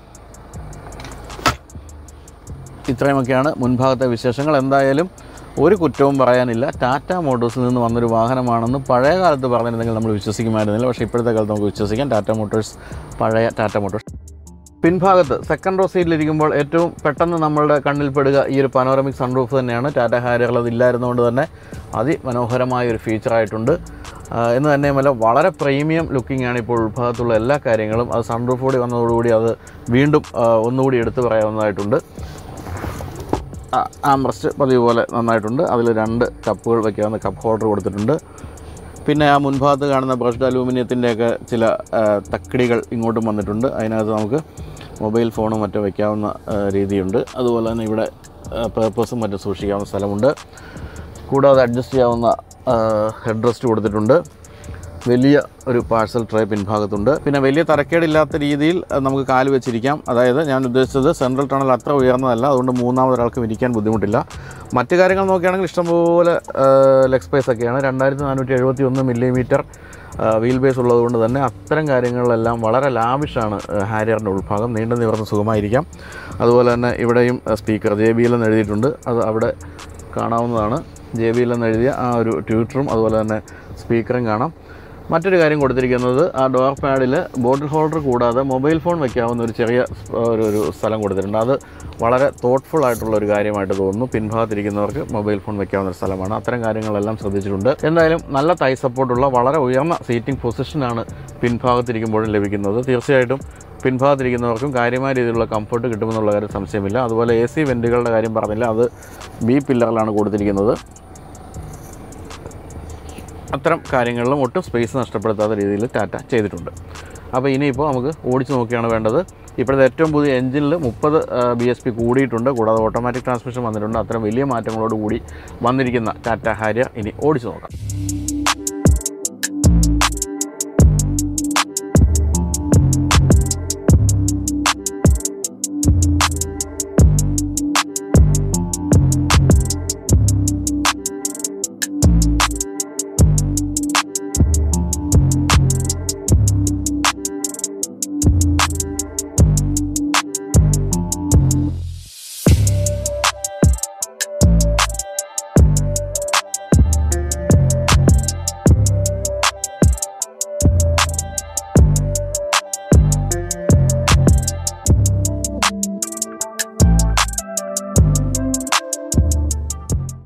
ഇത്രയുമൊക്കെയാണ് മുൻഭാഗത്തെ വിശേഷങ്ങൾ എന്തായാലും ഒരു കുറ്റവും പറയാനില്ല ടാറ്റ മോട്ടോഴ്സിൽ നിന്ന് വന്നൊരു വാഹനമാണെന്ന് പഴയ കാലത്ത് പറഞ്ഞിരുന്നെങ്കിൽ നമ്മൾ വിശ്വസിക്കുമായിരുന്നില്ല പക്ഷേ ഇപ്പോഴത്തെ കാലത്ത് നമുക്ക് വിശ്വസിക്കാം ടാറ്റ മോട്ടോഴ്സ് പഴയ ടാറ്റ മോട്ടോഴ്സ് പിൻഭാഗത്ത് സെക്കൻഡ് റോ സീറ്റിലിരിക്കുമ്പോൾ ഏറ്റവും പെട്ടെന്ന് നമ്മളുടെ കണ്ണിൽപ്പെടുക ഈ ഒരു പനോറമിക് സൺറൂഫ് തന്നെയാണ് ടാറ്റ ഹാരിയറിൽ അത് ഇല്ലായിരുന്നുകൊണ്ട് തന്നെ അതിമനോഹരമായ ഒരു ഫീച്ചറായിട്ടുണ്ട് ആ, എന്ന് തന്നെയുമല്ല വളരെ പ്രീമിയം ലുക്കിംഗ് ആണ് ഇപ്പോൾ ഉൾഭാഗത്തുള്ള എല്ലാ കാര്യങ്ങളും അത് സൺറൂഫ് കൂടി വന്നതോടുകൂടി അത് വീണ്ടും ആ, ഒന്നുകൂടി എടുത്തു പറയാവുന്നതായിട്ടുണ്ട് ആംബ്രസ്റ്റ് പതിവ് പോലെ നന്നായിട്ടുണ്ട് അതിൽ രണ്ട് കപ്പുകൾ വയ്ക്കാവുന്ന കപ്പ് ഹോൾഡർ കൊടുത്തിട്ടുണ്ട് പിന്നെ ആ മുൻഭാഗത്ത് കാണുന്ന ബ്രഷ്ഡ് അലൂമിനിയത്തിൻ്റെയൊക്കെ ചില ആ, തക്കിടികൾ ഇങ്ങോട്ടും വന്നിട്ടുണ്ട് അതിനകത്ത് നമുക്ക് മൊബൈൽ ഫോണും മറ്റോ വയ്ക്കാവുന്ന ആ, രീതിയുണ്ട് അതുപോലെ തന്നെ ഇവിടെ പേപ്പേഴ്സും മറ്റും സൂക്ഷിക്കാവുന്ന സ്ഥലമുണ്ട് കൂടാതെ അഡ്ജസ്റ്റ് ചെയ്യാവുന്ന ഹെഡ് റെസ്റ്റ് കൊടുത്തിട്ടുണ്ട് വലിയ ഒരു പാഴ്സൽ ട്രേ പിൻഭാഗത്തുണ്ട് പിന്നെ വലിയ തരക്കേടില്ലാത്ത രീതിയിൽ അഹ് നമുക്ക് കാല് വെച്ചിരിക്കാം അതായത് ഞാൻ ഉദ്ദേശിച്ചത് സെൻട്രൽ ടണൽ അത്ര ഉയർന്നതല്ല അതുകൊണ്ട് മൂന്നാമത് ഒരാൾക്ക് ഇരിക്കാൻ ബുദ്ധിമുട്ടില്ല മറ്റു കാര്യങ്ങൾ നോക്കുകയാണെങ്കിൽ ഇഷ്ടംപോലെ ലെഗ് സ്പേസ് ഒക്കെയാണ് രണ്ടായിരത്തി നാനൂറ്റി എഴുപത്തി ഒന്ന് മില്ലിമീറ്റർ വീൽ ബേസ് ഉള്ളതുകൊണ്ട് തന്നെ അത്തരം കാര്യങ്ങളിലെല്ലാം വളരെ ലാവിഷാണ് ഹാരിയറിൻ്റെ ഉൾഭാഗം നീണ്ടു നിവർന്ന് സുഖമായിരിക്കാം അതുപോലെ തന്നെ ഇവിടെയും സ്പീക്കർ ജെ ബി എൽ എന്ന് എഴുതിയിട്ടുണ്ട് അത് അവിടെ കാണാവുന്നതാണ് ജെ ബി എൽ എന്ന് എഴുതിയ ആ ഒരു ട്യൂട്ടറും അതുപോലെ തന്നെ സ്പീക്കറും കാണാം മറ്റൊരു കാര്യം കൊടുത്തിരിക്കുന്നത് ആ ഡോർ പാഡിൽ ബോട്ടിൽ ഹോൾഡർ കൂടാതെ മൊബൈൽ ഫോൺ വയ്ക്കാവുന്ന ഒരു ചെറിയ സ്- ഒരു ഒരു സ്ഥലം കൊടുത്തിട്ടുണ്ട് അത് വളരെ തോട്ട്ഫുൾ ആയിട്ടുള്ള ഒരു കാര്യമായിട്ട് തോന്നുന്നു പിൻഭാഗത്തിരിക്കുന്നവർക്ക് മൊബൈൽ ഫോൺ വയ്ക്കാവുന്ന ഒരു സ്ഥലമാണ് അത്തരം കാര്യങ്ങളെല്ലാം ശ്രദ്ധിച്ചിട്ടുണ്ട് എന്തായാലും നല്ല തൈ സപ്പോർട്ടുള്ള വളരെ ഉയർന്ന സീറ്റിംഗ് പൊസിഷനാണ് പിൻഭാഗത്തിരിക്കുമ്പോഴും ലഭിക്കുന്നത് തീർച്ചയായിട്ടും പിൻഭാഗത്തിരിക്കുന്നവർക്കും കാര്യമായ രീതിയിലുള്ള കംഫർട്ട് കിട്ടുമെന്നുള്ള കാര്യം സംശയമില്ല അതുപോലെ എ സി വെൻറ്റുകളുടെ കാര്യം പറഞ്ഞില്ല അത് ബി പില്ലറിലാണ് കൊടുത്തിരിക്കുന്നത് അത്തരം കാര്യങ്ങളിലും ഒട്ടും സ്പേസ് നഷ്ടപ്പെടുത്താത്ത രീതിയിൽ ടാറ്റ ചെയ്തിട്ടുണ്ട് അപ്പോൾ ഇനിയിപ്പോൾ നമുക്ക് ഓടിച്ച് നോക്കിയാണ് വേണ്ടത് ഇപ്പോഴത്തെ ഏറ്റവും പുതിയ എഞ്ചിനിൽ മുപ്പത് ബി എസ് പി കൂടിയിട്ടുണ്ട് കൂടാതെ ഓട്ടോമാറ്റിക് ട്രാൻസ്മിഷൻ വന്നിട്ടുണ്ട് അത്തരം വലിയ മാറ്റങ്ങളോട് കൂടി വന്നിരിക്കുന്ന ടാറ്റ ഹാരിയർ ഇനി ഓടിച്ച് നോക്കാം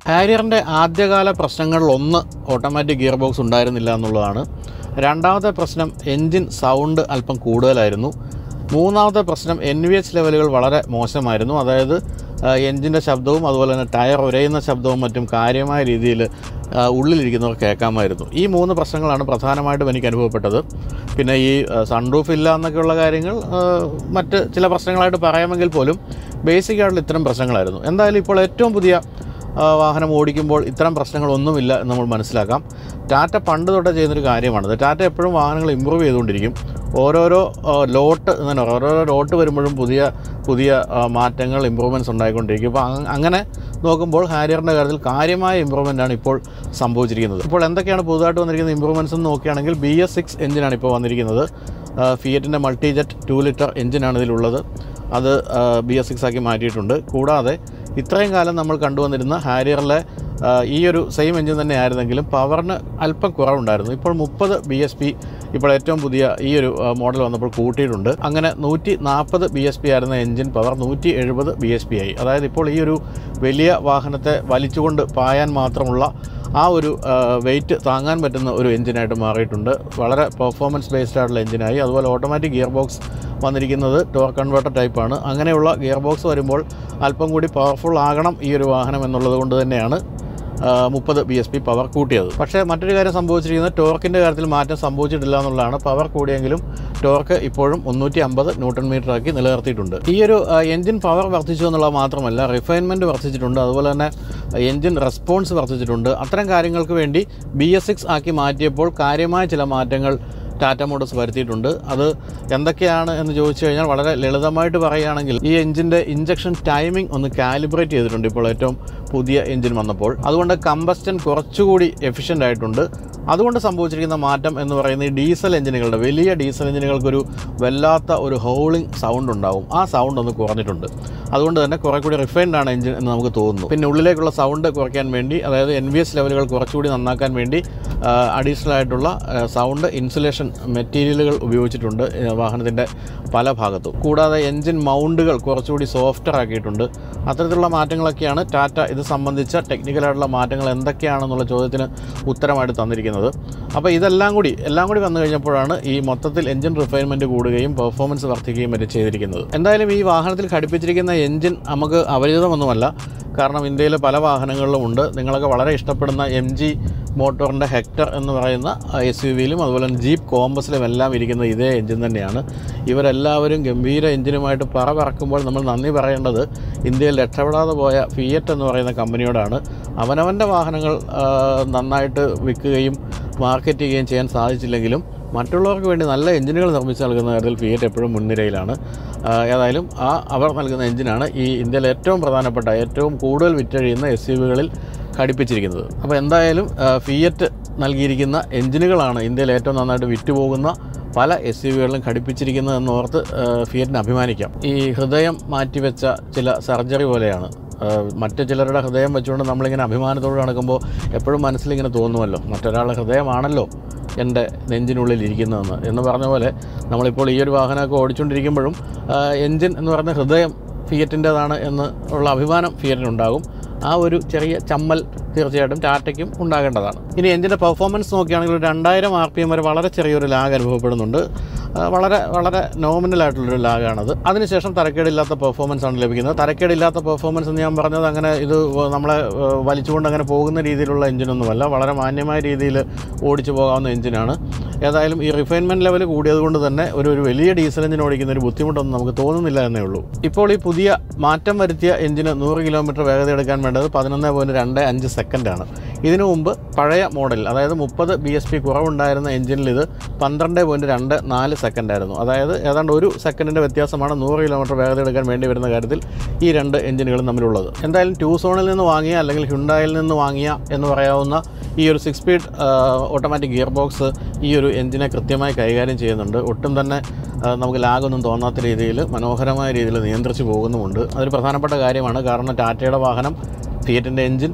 ഹാരിയറിൻ്റെ ആദ്യകാല പ്രശ്നങ്ങളിലൊന്ന് ഓട്ടോമാറ്റിക് ഗിയർ ബോക്സ് ഉണ്ടായിരുന്നില്ല എന്നുള്ളതാണ് രണ്ടാമത്തെ പ്രശ്നം എൻജിൻ സൗണ്ട് അല്പം കൂടുതലായിരുന്നു മൂന്നാമത്തെ പ്രശ്നം എൻ വി എച്ച് ലെവലുകൾ വളരെ മോശമായിരുന്നു അതായത് എൻജിൻ്റെ ശബ്ദവും അതുപോലെ തന്നെ ടയർ ഉരയുന്ന ശബ്ദവും മറ്റും കാര്യമായ രീതിയിൽ ആ, ഉള്ളിലിരിക്കുന്നവർ കേൾക്കാമായിരുന്നു ഈ മൂന്ന് പ്രശ്നങ്ങളാണ് പ്രധാനമായിട്ടും എനിക്ക് അനുഭവപ്പെട്ടത് പിന്നെ ഈ സൺറൂഫ് ഇല്ല എന്നൊക്കെയുള്ള കാര്യങ്ങൾ ആ, മറ്റ് ചില പ്രശ്നങ്ങളായിട്ട് പറയാമെങ്കിൽ പോലും ബേസിക് ആയിട്ടുള്ള ഇത്തരം പ്രശ്നങ്ങളായിരുന്നു എന്തായാലും ഇപ്പോൾ ഏറ്റവും പുതിയ ആ, വാഹനം ഓടിക്കുമ്പോൾ ഇത്തരം പ്രശ്നങ്ങളൊന്നുമില്ല എന്ന് നമ്മൾ മനസ്സിലാക്കാം ടാറ്റ പണ്ട് തൊട്ടേ ചെയ്യുന്നൊരു കാര്യമാണത് ടാറ്റ എപ്പോഴും വാഹനങ്ങൾ ഇമ്പ്രൂവ് ചെയ്തുകൊണ്ടിരിക്കും ഓരോരോ ആ, ലോട്ട് എന്ന് പറയുക ഓരോരോ ലോട്ട് വരുമ്പോഴും പുതിയ പുതിയ ആ, മാറ്റങ്ങൾ ഇമ്പ്രൂവ്മെൻറ്റ്സ് ഉണ്ടായിക്കൊണ്ടിരിക്കും അപ്പോൾ അങ്- അങ്ങനെ നോക്കുമ്പോൾ ഹാരിയറിൻ്റെ കാര്യത്തിൽ കാര്യമായ ഇമ്പ്രൂവ്മെൻ്റ് ആണ് ഇപ്പോൾ സംഭവിച്ചിരിക്കുന്നത് ഇപ്പോൾ എന്തൊക്കെയാണ് പുതുതായിട്ട് വന്നിരിക്കുന്ന ഇമ്പ്രൂവ്മെൻറ്റ്സ് എന്ന് നോക്കുകയാണെങ്കിൽ ബി എസ് സിക്സ് എഞ്ചിനാണ് ഇപ്പോൾ വന്നിരിക്കുന്നത് ഫിയറ്റിൻ്റെ മൾട്ടി ജെറ്റ് ടു ലിറ്റർ എഞ്ചിനാണ് ഇതിലുള്ളത് അത് ബി എസ് സിക്സ് ആക്കി മാറ്റിയിട്ടുണ്ട് കൂടാതെ ഇത്രയും കാലം നമ്മൾ കണ്ടുവന്നിരുന്ന ഹാരിയറിലെ ആ, ഈ ഒരു സെയിം എഞ്ചിൻ തന്നെ ആയിരുന്നെങ്കിലും പവറിന് അല്പം കുറവുണ്ടായിരുന്നു ഇപ്പോൾ മുപ്പത് ബി എസ് പി ഇപ്പോൾ ഏറ്റവും പുതിയ ഈ ഒരു ആ, മോഡൽ വന്നപ്പോൾ കൂട്ടിയിട്ടുണ്ട് അങ്ങനെ നൂറ്റി നാൽപ്പത് ബി എസ് പി ആയിരുന്ന എഞ്ചിൻ പവർ നൂറ്റി എഴുപത് ബി എസ് പി ആയി അതായത് ഇപ്പോൾ ഈ ഒരു വലിയ വാഹനത്തെ വലിച്ചുകൊണ്ട് പായാൻ മാത്രമുള്ള ആ ഒരു വെയിറ്റ് താങ്ങാൻ പറ്റുന്ന ഒരു എഞ്ചിനായിട്ട് മാറിയിട്ടുണ്ട് വളരെ പെർഫോമൻസ് ബേസ്ഡ് ആയിട്ടുള്ള എഞ്ചിനായി അതുപോലെ ഓട്ടോമാറ്റിക് ഗിയർ ബോക്സ് വന്നിരിക്കുന്നത് ടോർ കൺവേർട്ടർ ടൈപ്പാണ് അങ്ങനെയുള്ള ഗിയർ ബോക്സ് വരുമ്പോൾ അല്പം കൂടി പവർഫുൾ ആകണം ഈ ഒരു വാഹനം എന്നുള്ളത് കൊണ്ട് തന്നെയാണ് മുപ്പത് ബി എസ് പി പവർ കൂട്ടിയത് പക്ഷേ മറ്റൊരു കാര്യം സംഭവിച്ചിരിക്കുന്നത് ടോർക്കിൻ്റെ കാര്യത്തിൽ മാറ്റം സംഭവിച്ചിട്ടില്ല എന്നുള്ളതാണ് പവർ കൂടിയെങ്കിലും ടോർക്ക് ഇപ്പോഴും മുന്നൂറ്റി അമ്പത് ന്യൂട്ടൺ മീറ്റർ ആക്കി നിലനിർത്തിയിട്ടുണ്ട് ഈ ഒരു എഞ്ചിൻ പവർ വർദ്ധിച്ചു എന്നുള്ളത് മാത്രമല്ല റിഫൈൻമെൻറ്റ് വർദ്ധിച്ചിട്ടുണ്ട് അതുപോലെ തന്നെ എഞ്ചിൻ റെസ്പോൺസ് വർദ്ധിച്ചിട്ടുണ്ട് അത്തരം കാര്യങ്ങൾക്ക് വേണ്ടി ബി എസ് സിക്സ് ആക്കി മാറ്റിയപ്പോൾ കാര്യമായ ചില മാറ്റങ്ങൾ ടാറ്റ മോട്ടോഴ്സ് വരുത്തിയിട്ടുണ്ട് അത് എന്തൊക്കെയാണ് എന്ന് ചോദിച്ചു കഴിഞ്ഞാൽ വളരെ ലളിതമായിട്ട് പറയുകയാണെങ്കിൽ ഈ എഞ്ചിൻ്റെ ഇഞ്ചക്ഷൻ ടൈമിംഗ് ഒന്ന് കാലിബ്രേറ്റ് ചെയ്തിട്ടുണ്ട് ഇപ്പോൾ ഏറ്റവും പുതിയ എഞ്ചിൻ വന്നപ്പോൾ അതുകൊണ്ട് കമ്പസ്റ്റൻ കുറച്ചുകൂടി എഫിഷ്യൻ്റ് ആയിട്ടുണ്ട് അതുകൊണ്ട് സംഭവിച്ചിരിക്കുന്ന മാറ്റം എന്ന് പറയുന്നത് ഈ ഡീസൽ എഞ്ചിനുകളുടെ വലിയ ഡീസൽ എഞ്ചിനുകൾക്കൊരു വല്ലാത്ത ഒരു ഹോളിംഗ് സൗണ്ട് ഉണ്ടാവും ആ സൗണ്ട് ഒന്ന് കുറഞ്ഞിട്ടുണ്ട് അതുകൊണ്ട് തന്നെ കുറേ കൂടി റിഫൈൻഡ് ആണ് എഞ്ചിൻ എന്ന് നമുക്ക് തോന്നുന്നു പിന്നെ ഉള്ളിലേക്കുള്ള സൗണ്ട് കുറയ്ക്കാൻ വേണ്ടി അതായത് എൻ വി എസ് ലെവലുകൾ കുറച്ചുകൂടി നന്നാക്കാൻ വേണ്ടി അഡീഷണൽ ആയിട്ടുള്ള സൗണ്ട് ഇൻസുലേഷൻ മെറ്റീരിയലുകൾ ഉപയോഗിച്ചിട്ടുണ്ട് ആ, വാഹനത്തിൻ്റെ പല ഭാഗത്തും കൂടാതെ എൻജിൻ മൗണ്ടുകൾ കുറച്ചുകൂടി സോഫ്റ്റർ ആക്കിയിട്ടുണ്ട് അത്തരത്തിലുള്ള മാറ്റങ്ങളൊക്കെയാണ് ടാറ്റ ഇത് സംബന്ധിച്ച ടെക്നിക്കലായിട്ടുള്ള മാറ്റങ്ങൾ എന്തൊക്കെയാണെന്നുള്ള ചോദ്യത്തിന് ഉത്തരമായിട്ട് തന്നിരിക്കുന്നത് അപ്പോൾ ഇതെല്ലാം കൂടി എല്ലാം കൂടി വന്നു കഴിഞ്ഞപ്പോഴാണ് ഈ മൊത്തത്തിൽ എൻജിൻ റിഫൈൻമെൻറ്റ് കൂടുകയും പെർഫോമൻസ് വർദ്ധിക്കുകയും മറ്റും ചെയ്തിരിക്കുന്നത് എന്തായാലും ഈ വാഹനത്തിൽ ഘടിപ്പിച്ചിരിക്കുന്ന എൻജിൻ നമുക്ക് അപരിചിതമൊന്നുമല്ല കാരണം ഇന്ത്യയിൽ പല വാഹനങ്ങളിലും ഉണ്ട് നിങ്ങളൊക്കെ വളരെ ഇഷ്ടപ്പെടുന്ന എം ജി മോട്ടോറിൻ്റെ ഹെക്ടർ എന്ന് പറയുന്ന എസ് യു വിയിലും അതുപോലെ തന്നെ ജീപ്പ് കോമ്പസിലും എല്ലാം ഇരിക്കുന്ന ഇതേ എൻജിൻ തന്നെയാണ് ഇവരെല്ലാവരും ഗംഭീര എൻജിനുമായിട്ട് പറ പറക്കുമ്പോൾ നമ്മൾ നന്ദി പറയേണ്ടത് ഇന്ത്യയിൽ രക്ഷപ്പെടാതെ പോയ ഫിയറ്റ് എന്ന് പറയുന്ന കമ്പനിയോടാണ് അവനവൻ്റെ വാഹനങ്ങൾ ആ, നന്നായിട്ട് വിൽക്കുകയും മാർക്കറ്റ് ചെയ്യുകയും ചെയ്യാൻ സാധിച്ചില്ലെങ്കിലും മറ്റുള്ളവർക്ക് വേണ്ടി നല്ല എഞ്ചിനുകൾ നിർമ്മിച്ച് നൽകുന്ന കാര്യത്തിൽ ഫിയറ്റ് എപ്പോഴും മുൻനിരയിലാണ് ആ, ഏതായാലും ആ അവർ നൽകുന്ന എഞ്ചിനാണ് ഈ ഇന്ത്യയിലെ ഏറ്റവും പ്രധാനപ്പെട്ട ഏറ്റവും കൂടുതൽ വിറ്റഴിയുന്ന എസ് യു വികളിൽ ഘടിപ്പിച്ചിരിക്കുന്നത് അപ്പോൾ എന്തായാലും ആ, ഫിയറ്റ് നൽകിയിരിക്കുന്ന എഞ്ചിനുകളാണ് ഇന്ത്യയിൽ ഏറ്റവും നന്നായിട്ട് വിറ്റുപോകുന്ന പല എസ് യു വികളിലും ഘടിപ്പിച്ചിരിക്കുന്നത് എന്നോർത്ത് ആ, ഫിയറ്റിന് അഭിമാനിക്കാം ഈ ഹൃദയം മാറ്റിവെച്ച ചില സർജറി പോലെയാണ് ആ, മറ്റ് ചിലരുടെ ഹൃദയം വെച്ചുകൊണ്ട് നമ്മളിങ്ങനെ അഭിമാനത്തോടെ നടക്കുമ്പോൾ എപ്പോഴും മനസ്സിലിങ്ങനെ തോന്നുമല്ലോ മറ്റൊരാളുടെ ഹൃദയമാണല്ലോ എൻ്റെ നെഞ്ചിനുള്ളിൽ ഇരിക്കുന്നതെന്ന് എന്ന് പറഞ്ഞ പോലെ നമ്മളിപ്പോൾ ഈ ഒരു വാഹനമൊക്കെ ഓടിച്ചുകൊണ്ടിരിക്കുമ്പോഴും ആ, എൻജിൻ എന്ന് പറയുന്ന ഹൃദയം ഫിയറ്റിൻ്റെതാണ് എന്ന് ഉള്ള അഭിമാനം ഫിയറ്റിനുണ്ടാകും ആ ഒരു ചെറിയ ചമ്മൽ തീർച്ചയായിട്ടും ടാറ്റയ്ക്കും ഉണ്ടാകേണ്ടതാണ് ഇനി എഞ്ചിൻ്റെ പെർഫോമൻസ് നോക്കുകയാണെങ്കിൽ ഒരു രണ്ടായിരം ആർ പി എം വരെ വളരെ ചെറിയൊരു ലാഗ് അനുഭവപ്പെടുന്നുണ്ട് ആ, വളരെ വളരെ നോമിനൽ ആയിട്ടുള്ളൊരു ലാഗാണത് അതിനുശേഷം തരക്കേടില്ലാത്ത പെർഫോമൻസ് ആണ് ലഭിക്കുന്നത് തരക്കേടില്ലാത്ത പെർഫോമൻസ് എന്ന് ഞാൻ പറഞ്ഞത് അങ്ങനെ ഇത് വ- നമ്മളെ ആ, വലിച്ചുകൊണ്ട് അങ്ങനെ പോകുന്ന രീതിയിലുള്ള എഞ്ചിനൊന്നുമല്ല വളരെ മാന്യമായ രീതിയിൽ ഓടിച്ചു പോകാവുന്ന എഞ്ചിനാണ് ഏതായാലും ഈ റിഫൈൻമെൻറ്റ് ലെവൽ കൂടിയത് കൊണ്ട് തന്നെ ഒരു ഒരു വലിയ ഡീസൽ എഞ്ചിൻ ഓടിക്കുന്ന ഒരു ബുദ്ധിമുട്ടൊന്നും നമുക്ക് തോന്നുന്നില്ല എന്നേ ഉള്ളൂ ഇപ്പോൾ ഈ പുതിയ മാറ്റം വരുത്തിയ എഞ്ചിന് നൂറ് കിലോമീറ്റർ വേഗത എടുക്കാൻ വേണ്ടത് പതിനൊന്ന് പോയിൻറ്റ് രണ്ട് അഞ്ച് സെക്കൻഡാണ് ഇതിനു മുമ്പ് പഴയ മോഡൽ അതായത് മുപ്പത് ബി എസ് പി കുറവുണ്ടായിരുന്ന എഞ്ചിനിൽ ഇത് പന്ത്രണ്ട് പോയിൻറ്റ് രണ്ട് നാല് സെക്കൻഡായിരുന്നു അതായത് ഏതാണ്ട് ഒരു സെക്കൻഡിൻ്റെ വ്യത്യാസമാണ് നൂറ് കിലോമീറ്റർ വേഗത എടുക്കാൻ വേണ്ടി വരുന്ന കാര്യത്തിൽ ഈ രണ്ട് എഞ്ചിനുകളും തമ്മിലുള്ളത് എന്തായാലും ടു സോണിൽ നിന്ന് വാങ്ങിയ അല്ലെങ്കിൽ ഹ്യുണ്ടായിൽ നിന്ന് വാങ്ങിയ എന്ന് പറയാവുന്ന ഈ ഒരു six speed automatic gear box ഈ ഒരു എഞ്ചിനെ കൃത്യമായി കൈകാര്യം ചെയ്യുന്നുണ്ട് ഒട്ടും തന്നെ ആ, നമുക്ക് ലാഗൊന്നും തോന്നാത്ത രീതിയിൽ മനോഹരമായ രീതിയിൽ നിയന്ത്രിച്ച് പോകുന്നുമുണ്ട് അതൊരു പ്രധാനപ്പെട്ട കാര്യമാണ് കാരണം ടാറ്റയുടെ വാഹനം ഫിയറ്റിൻ്റെ എഞ്ചിൻ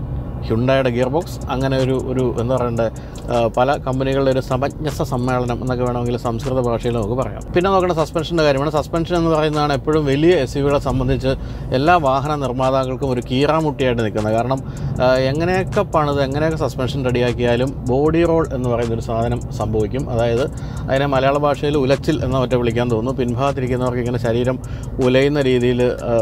ഹ്യുണ്ടായുടെ ഗിയർ ബോക്സ് അങ്ങനെ ഒരു ഒരു എന്താ പറയണ്ടേ ആ, പല കമ്പനികളുടെ ഒരു സമഞ്ജസ സമ്മേളനം എന്നൊക്കെ വേണമെങ്കിൽ സംസ്കൃത ഭാഷയിൽ നമുക്ക് പറയാം പിന്നെ നോക്കേണ്ട സസ്പെൻഷൻ്റെ കാര്യമാണ് സസ്പെൻഷൻ എന്ന് പറയുന്നതാണ് എപ്പോഴും വലിയ എസ് യുവികളെ സംബന്ധിച്ച് എല്ലാ വാഹന നിർമ്മാതാക്കൾക്കും ഒരു കീറാമുട്ടിയായിട്ട് നിൽക്കുന്നത് കാരണം ആ, എങ്ങനെയൊക്കെ പണിത് എങ്ങനെയൊക്കെ സസ്പെൻഷൻ റെഡിയാക്കിയാലും ബോഡി റോൾ എന്ന് പറയുന്ന ഒരു സാധനം സംഭവിക്കും അതായത് അതിനെ മലയാള ഭാഷയിൽ ഉലച്ചിൽ എന്ന മറ്റേ വിളിക്കാൻ തോന്നുന്നു പിൻഭാഗത്തിരിക്കുന്നവർക്ക് ഇങ്ങനെ ശരീരം ഉലയുന്ന രീതിയിൽ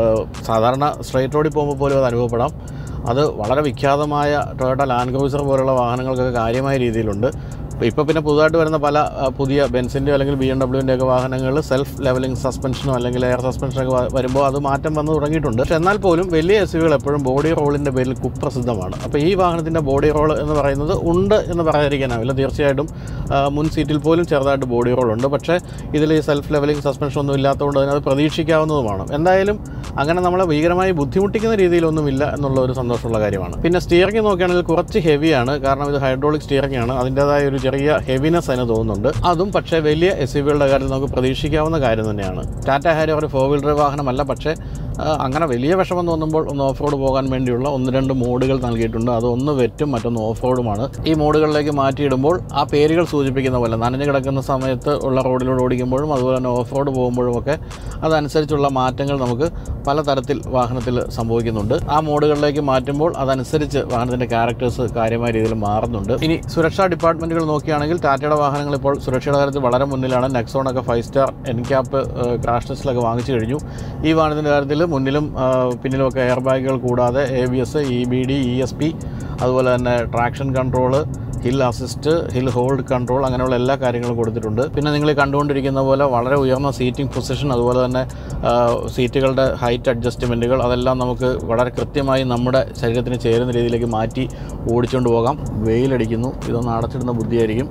സാധാരണ സ്ട്രൈറ്റ് റോഡിൽ പോകുമ്പോൾ പോലും അത് അനുഭവപ്പെടാം അത് വളരെ വിഖ്യാതമായ ടൊയോട്ട ലാൻഡ് ക്രൂസർ പോലുള്ള വാഹനങ്ങൾക്കൊക്കെ കാര്യമായ രീതിയിലുണ്ട് ഇപ്പോൾ പിന്നെ പുതുതായിട്ട് വരുന്ന പല ആ, പുതിയ ബെൻസിൻ്റെയോ അല്ലെങ്കിൽ ബി എം ഡബ്ല്യുവിൻ്റെ ഒക്കെ വാഹനങ്ങളിൽ സെൽഫ് ലെവലിംഗ് സസ്പെൻഷനോ അല്ലെങ്കിൽ എയർ സസ്പെൻഷനൊക്കെ വ- വരുമ്പോൾ അത് മാറ്റം വന്നു തുടങ്ങിയിട്ടുണ്ട് പക്ഷേ എന്നാൽ പോലും വലിയ എസ് യുകൾ എപ്പോഴും ബോഡി റോളിൻ്റെ പേരിൽ കുപ്രസിദ്ധമാണ് അപ്പോൾ ഈ വാഹനത്തിൻ്റെ ബോഡി റോൾ എന്ന് പറയുന്നത് ഉണ്ട് എന്ന് പറയാതിരിക്കാനാവില്ല തീർച്ചയായിട്ടും ആ, മുൻ സീറ്റിൽ പോലും ചെറുതായിട്ട് ബോഡി റോൾ ഉണ്ട് പക്ഷേ ഇതിൽ ഈ സെൽഫ് ലെവലിംഗ് സസ്പെൻഷൻ ഒന്നും ഇല്ലാത്തതുകൊണ്ട് തന്നെ അത് പ്രതീക്ഷിക്കാവുന്നതുമാണ് എന്തായാലും അങ്ങനെ നമ്മളെ ഭീകരമായി ബുദ്ധിമുട്ടിക്കുന്ന രീതിയിലൊന്നുമില്ല എന്നുള്ള ഒരു സന്തോഷമുള്ള കാര്യമാണ് പിന്നെ സ്റ്റിയറിംഗ് നോക്കുകയാണെങ്കിൽ കുറച്ച് ഹെവിയാണ് കാരണം ഇത് ഹൈഡ്രോളിക് സ്റ്റിയറിംഗ് ആണ് അതിൻ്റെതായ ഒരു ചെറിയ ഹെവിനെസ് അതിന് തോന്നുന്നുണ്ട് അതും പക്ഷേ വലിയ എസ് യു വികളുടെ കാര്യത്തിൽ നമുക്ക് പ്രതീക്ഷിക്കാവുന്ന കാര്യം തന്നെയാണ് ടാറ്റ ഹാരി ഒരു ഫോർ വീലർ വാഹനമല്ല പക്ഷേ ആ, അങ്ങനെ വലിയ വിഷമം തോന്നുമ്പോൾ ഒന്ന് ഓഫ് റോഡ് പോകാൻ വേണ്ടിയുള്ള ഒന്ന് രണ്ട് മോഡുകൾ നൽകിയിട്ടുണ്ട് അത് ഒന്ന് വെറ്റും മറ്റൊന്ന് ഓഫ് റോഡുമാണ് ഈ മോഡുകളിലേക്ക് മാറ്റിയിടുമ്പോൾ ആ പേരുകൾ സൂചിപ്പിക്കുന്ന പോലെ നനഞ്ഞു കിടക്കുന്ന സമയത്ത് ഉള്ള റോഡിലൂടെ ഓടിക്കുമ്പോഴും അതുപോലെ തന്നെ ഓഫ് റോഡ് പോകുമ്പോഴും ഒക്കെ അതനുസരിച്ചുള്ള മാറ്റങ്ങൾ നമുക്ക് പലതരത്തിൽ വാഹനത്തിൽ സംഭവിക്കുന്നുണ്ട് ആ മോഡുകളിലേക്ക് മാറ്റുമ്പോൾ അതനുസരിച്ച് വാഹനത്തിൻ്റെ ക്യാരക്ടേഴ്സ് കാര്യമായ രീതിയിൽ മാറുന്നുണ്ട് ഇനി സുരക്ഷാ ഡിപ്പാർട്ട്മെൻറ്റുകൾ നോക്കുകയാണെങ്കിൽ ടാറ്റയുടെ വാഹനങ്ങൾ ഇപ്പോൾ സുരക്ഷയുടെ കാര്യത്തിൽ വളരെ മുന്നിലാണ് നെക്സോണൊക്കെ ഫൈവ് സ്റ്റാർ എൻക്യാപ്പ് ക്രാഷ് ടെസ്റ്റിലൊക്കെ വാങ്ങിച്ചു കഴിഞ്ഞു ഈ വാഹനത്തിൻ്റെ കാര്യത്തിൽ മുന്നിലും ആ, പിന്നിലുമൊക്കെ എയർ ബാഗുകൾ കൂടാതെ A B S E B D E S P അതുപോലെ തന്നെ traction control hill assist hill hold control അങ്ങനെയുള്ള എല്ലാ കാര്യങ്ങളും കൊടുത്തിട്ടുണ്ട് പിന്നെ നിങ്ങൾ ഈ കണ്ടുകൊണ്ടിരിക്കുന്ന പോലെ വളരെ ഉയർന്ന സീറ്റിംഗ് പൊസിഷൻ അതുപോലെ തന്നെ ആ, സീറ്റുകളുടെ ഹൈറ്റ് അഡ്ജസ്റ്റ്മെൻറ്റുകൾ അതെല്ലാം നമുക്ക് വളരെ കൃത്യമായി നമ്മുടെ ശരീരത്തിന് ചേരുന്ന രീതിയിലേക്ക് മാറ്റി ഓടിച്ചുകൊണ്ട് പോകാം വെയിലടിക്കുന്നു ഇതൊന്ന് അടച്ചിടുന്ന ബുദ്ധിയായിരിക്കും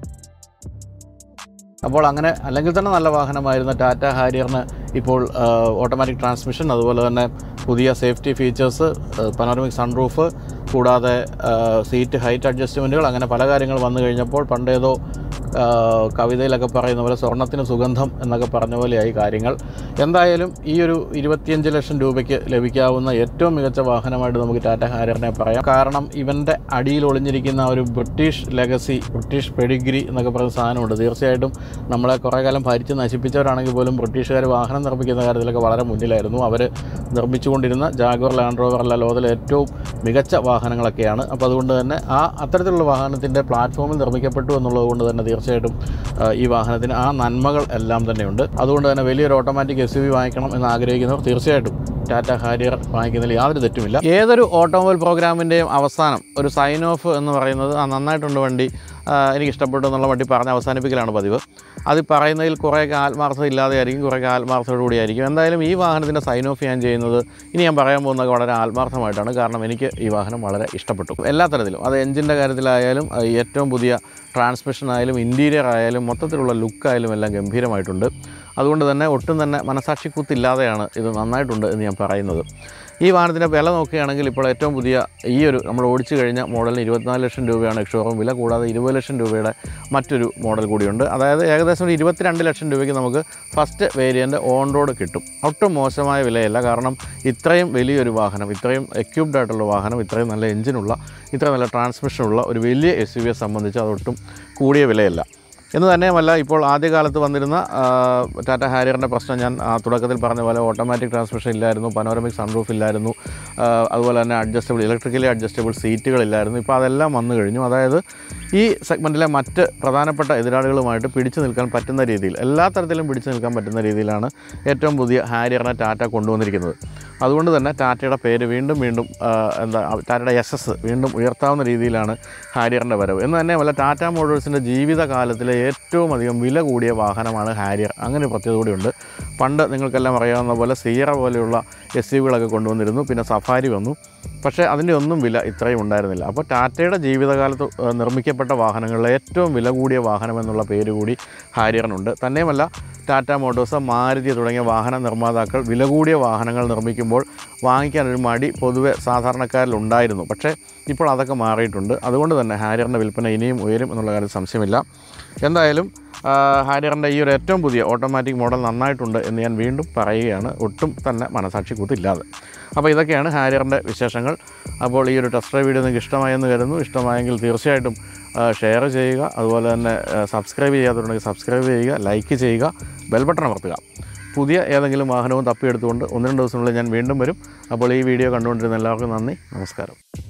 അപ്പോൾ അങ്ങനെ അല്ലെങ്കിൽ തന്നെ നല്ല വാഹനമായിരുന്ന ടാറ്റ ഹാരിയറിന് ഇപ്പോൾ ഓട്ടോമാറ്റിക് ട്രാൻസ്മിഷൻ അതുപോലെ തന്നെ പുതിയ സേഫ്റ്റി ഫീച്ചേഴ്സ് പനോറമിക് സൺറൂഫ് കൂടാതെ ആ, സീറ്റ് ഹൈറ്റ് അഡ്ജസ്റ്റ്മെൻറ്റുകൾ അങ്ങനെ പല കാര്യങ്ങൾ വന്നു കഴിഞ്ഞപ്പോൾ പണ്ടേതോ ആ, കവിതയിലൊക്കെ പറയുന്ന പോലെ സ്വർണത്തിന് സുഗന്ധം എന്നൊക്കെ പറഞ്ഞ പോലെയായി കാര്യങ്ങൾ എന്തായാലും ഈ ഒരു ഇരുപത്തിയഞ്ച് ലക്ഷം രൂപയ്ക്ക് ലഭിക്കാവുന്ന ഏറ്റവും മികച്ച വാഹനമായിട്ട് നമുക്ക് ടാറ്റ ഹാരിയറിനെ പറയാം കാരണം ഇവൻ്റെ അടിയിൽ ഒളിഞ്ഞിരിക്കുന്ന ആ ഒരു ബ്രിട്ടീഷ് ലെഗസി ബ്രിട്ടീഷ് പെഡിഗ്രി എന്നൊക്കെ പറയുന്ന സാധനമുണ്ട് തീർച്ചയായിട്ടും നമ്മളെ കുറേ കാലം ഭരിച്ച് നശിപ്പിച്ചവരാണെങ്കിൽ പോലും ബ്രിട്ടീഷുകാർ വാഹനം നിർമ്മിക്കുന്ന കാര്യത്തിലൊക്കെ വളരെ മുന്നിലായിരുന്നു അവർ നിർമ്മിച്ചുകൊണ്ടിരുന്ന ജാഗോർ ലാൻഡ് റോവർ അല്ല ലോകത്തിലെ ഏറ്റവും മികച്ച വാഹനങ്ങളൊക്കെയാണ് അപ്പോൾ അതുകൊണ്ട് തന്നെ ആ അത്തരത്തിലുള്ള വാഹനത്തിൻ്റെ പ്ലാറ്റ്ഫോമിൽ നിർമ്മിക്കപ്പെട്ടു എന്നുള്ളത് കൊണ്ട് തന്നെ തീർച്ചയായിട്ടും ആ, ഈ വാഹനത്തിന് ആ നന്മകൾ എല്ലാം തന്നെയുണ്ട് അതുകൊണ്ട് തന്നെ വലിയൊരു ഓട്ടോമാറ്റിക് എസ് യു വി വാങ്ങിക്കണം എന്ന് ആഗ്രഹിക്കുന്നവർ തീർച്ചയായിട്ടും ടാറ്റ ഹാരിയർ വാങ്ങിക്കുന്നതിൽ യാതൊരു തെറ്റുമില്ല ഏതൊരു ഓട്ടോമൊബൈൽ പ്രോഗ്രാമിൻ്റെയും അവസാനം ഒരു സൈൻ ഓഫ് എന്ന് പറയുന്നത് ആ നന്നായിട്ടുണ്ട് വണ്ടി ആ, എനിക്ക് ഇഷ്ടപ്പെട്ടു എന്നുള്ള വണ്ടി പറഞ്ഞ് അവസാനിപ്പിക്കലാണ് പതിവ് അത് പറയുന്നതിൽ കുറേയൊക്കെ ആത്മാർത്ഥത ഇല്ലാതെയായിരിക്കും കുറേയൊക്കെ ആത്മാർത്ഥതയോടു കൂടിയായിരിക്കും എന്തായാലും ഈ വാഹനത്തിൻ്റെ സൈൻ ഓഫ് ഞാൻ ചെയ്യുന്നത് ഇനി ഞാൻ പറയാൻ പോകുന്നത് വളരെ ആത്മാർത്ഥമായിട്ടാണ് കാരണം എനിക്ക് ഈ വാഹനം വളരെ ഇഷ്ടപ്പെട്ടു എല്ലാ തരത്തിലും അത് എഞ്ചിൻ്റെ കാര്യത്തിലായാലും അത് ഏറ്റവും പുതിയ ട്രാൻസ്മിഷൻ ആയാലും ഇൻറ്റീരിയർ ആയാലും മൊത്തത്തിലുള്ള ലുക്കായാലും എല്ലാം ഗംഭീരമായിട്ടുണ്ട് അതുകൊണ്ട് തന്നെ ഒട്ടും തന്നെ മനസാക്ഷി കുത്തില്ലാതെയാണ് ഇത് നന്നായിട്ടുണ്ട് എന്ന് ഞാൻ പറയുന്നത് ഈ വാഹനത്തിൻ്റെ വില നോക്കുകയാണെങ്കിൽ ഇപ്പോൾ ഏറ്റവും പുതിയ ഈ ഒരു നമ്മൾ ഓടിച്ചു കഴിഞ്ഞ മോഡലിന് ഇരുപത്തിനാല് ലക്ഷം രൂപയാണ് ഷോറൂം വില കൂടാതെ ഇരുപത് ലക്ഷം രൂപയുടെ മറ്റൊരു മോഡൽ കൂടിയുണ്ട് അതായത് ഏകദേശം ഒരു ഇരുപത്തിരണ്ട് ലക്ഷം രൂപയ്ക്ക് നമുക്ക് ഫസ്റ്റ് വേരിയൻ്റ് ഓൺ റോഡ് കിട്ടും ഒട്ടും മോശമായ വിലയല്ല കാരണം ഇത്രയും വലിയൊരു വാഹനം ഇത്രയും എക്യൂബ്ഡ് ആയിട്ടുള്ള വാഹനം ഇത്രയും നല്ല എഞ്ചിനുള്ള ഇത്രയും നല്ല ട്രാൻസ്മിഷനുള്ള ഒരു വലിയ എസ് യു വിയെ സംബന്ധിച്ച് അതൊട്ടും കൂടിയ വിലയല്ല എന്ന് തന്നെയുമല്ല ഇപ്പോൾ ആദ്യകാലത്ത് വന്നിരുന്ന ആ, ടാറ്റ ഹാരിയറിൻ്റെ പ്രശ്നം ഞാൻ ആ, തുടക്കത്തിൽ പറഞ്ഞ പോലെ ഓട്ടോമാറ്റിക് ട്രാൻസ്മിഷൻ ഇല്ലായിരുന്നു പനോറമിക് സൺറൂഫ് ഇല്ലായിരുന്നു ആ, അതുപോലെ തന്നെ അഡ്ജസ്റ്റബിൾ ഇലക്ട്രിക്കലി അഡ്ജസ്റ്റബിൾ സീറ്റുകളില്ലായിരുന്നു ഇപ്പോൾ അതെല്ലാം വന്നു കഴിഞ്ഞു അതായത് ഈ സെഗ്മെൻറ്റിലെ മറ്റ് പ്രധാനപ്പെട്ട എതിരാളികളുമായിട്ട് പിടിച്ചു നിൽക്കാൻ പറ്റുന്ന രീതിയിൽ എല്ലാ തരത്തിലും പിടിച്ചു നിൽക്കാൻ പറ്റുന്ന രീതിയിലാണ് ഏറ്റവും പുതിയ ഹാരിയറിനെ ടാറ്റ കൊണ്ടുവന്നിരിക്കുന്നത് അതുകൊണ്ട് തന്നെ ടാറ്റയുടെ പേര് വീണ്ടും വീണ്ടും ആ, എന്താ ടാറ്റയുടെ യശസ് വീണ്ടും ഉയർത്താവുന്ന രീതിയിലാണ് ഹാരിയറിൻ്റെ വരവ് എന്ന് തന്നെയുമല്ല ടാറ്റ മോട്ടോഴ്സിൻ്റെ ജീവിതകാലത്തിലെ ഏറ്റവും അധികം വില കൂടിയ വാഹനമാണ് ഹാരിയർ അങ്ങനെ ഒരു പ്രത്യേകത കൂടിയുണ്ട് പണ്ട് നിങ്ങൾക്കെല്ലാം അറിയാവുന്ന പോലെ സിയറ പോലെയുള്ള എസ് യുകളൊക്കെ കൊണ്ടുവന്നിരുന്നു പിന്നെ സഫാരി വന്നു പക്ഷേ അതിൻ്റെ ഒന്നും വില ഇത്രയും ഉണ്ടായിരുന്നില്ല അപ്പോൾ ടാറ്റയുടെ ജീവിതകാലത്ത് ഏഹ്, നിർമ്മിക്കപ്പെട്ട വാഹനങ്ങളിലെ ഏറ്റവും വില കൂടിയ വാഹനം എന്നുള്ള പേര് കൂടി ഹാരിയറിനുണ്ട് തന്നെയുമല്ല ടാറ്റ മോട്ടോഴ്സ് മാരുതി തുടങ്ങിയ വാഹന നിർമ്മാതാക്കൾ വില കൂടിയ വാഹനങ്ങൾ നിർമ്മിക്കുമ്പോൾ വാങ്ങിക്കാനൊരു മടി പൊതുവെ സാധാരണക്കാരിൽ ഉണ്ടായിരുന്നു പക്ഷേ ഇപ്പോൾ അതൊക്കെ മാറിയിട്ടുണ്ട് അതുകൊണ്ട് തന്നെ ഹാരിയറിൻ്റെ വിൽപ്പന ഇനിയും ഉയരും എന്നുള്ള കാര്യം സംശയമില്ല എന്തായാലും ആ, ഹാരിയറിൻ്റെ ഈ ഒരു ഏറ്റവും പുതിയ ഓട്ടോമാറ്റിക് മോഡൽ നന്നായിട്ടുണ്ട് എന്ന് ഞാൻ വീണ്ടും പറയുകയാണ് ഒട്ടും തന്നെ മനസാക്ഷി കൂത്തില്ലാതെ അപ്പോൾ ഇതൊക്കെയാണ് ഹാരിയറിൻ്റെ വിശേഷങ്ങൾ അപ്പോൾ ഈ ഒരു ടെസ്റ്റ് ഡ്രൈവ് വീഡിയോ നിങ്ങൾക്ക് ഇഷ്ടമായെന്ന് കരുതുന്നു ഇഷ്ടമായെങ്കിൽ തീർച്ചയായിട്ടും ഷെയർ ചെയ്യുക അതുപോലെ തന്നെ സബ്സ്ക്രൈബ് ചെയ്യാത്തവരുണ്ടെങ്കിൽ സബ്സ്ക്രൈബ് ചെയ്യുക ലൈക്ക് ചെയ്യുക ബെൽ ബട്ടൺ അമർത്തുക പുതിയ ഏതെങ്കിലും വാഹനവും തപ്പിയെടുത്തുകൊണ്ട് ഒന്ന് രണ്ട് ദിവസത്തിനുള്ളിൽ ഞാൻ വീണ്ടും വരും അപ്പോൾ ഈ വീഡിയോ കണ്ടുകൊണ്ടിരുന്ന എല്ലാവർക്കും നന്ദി നമസ്കാരം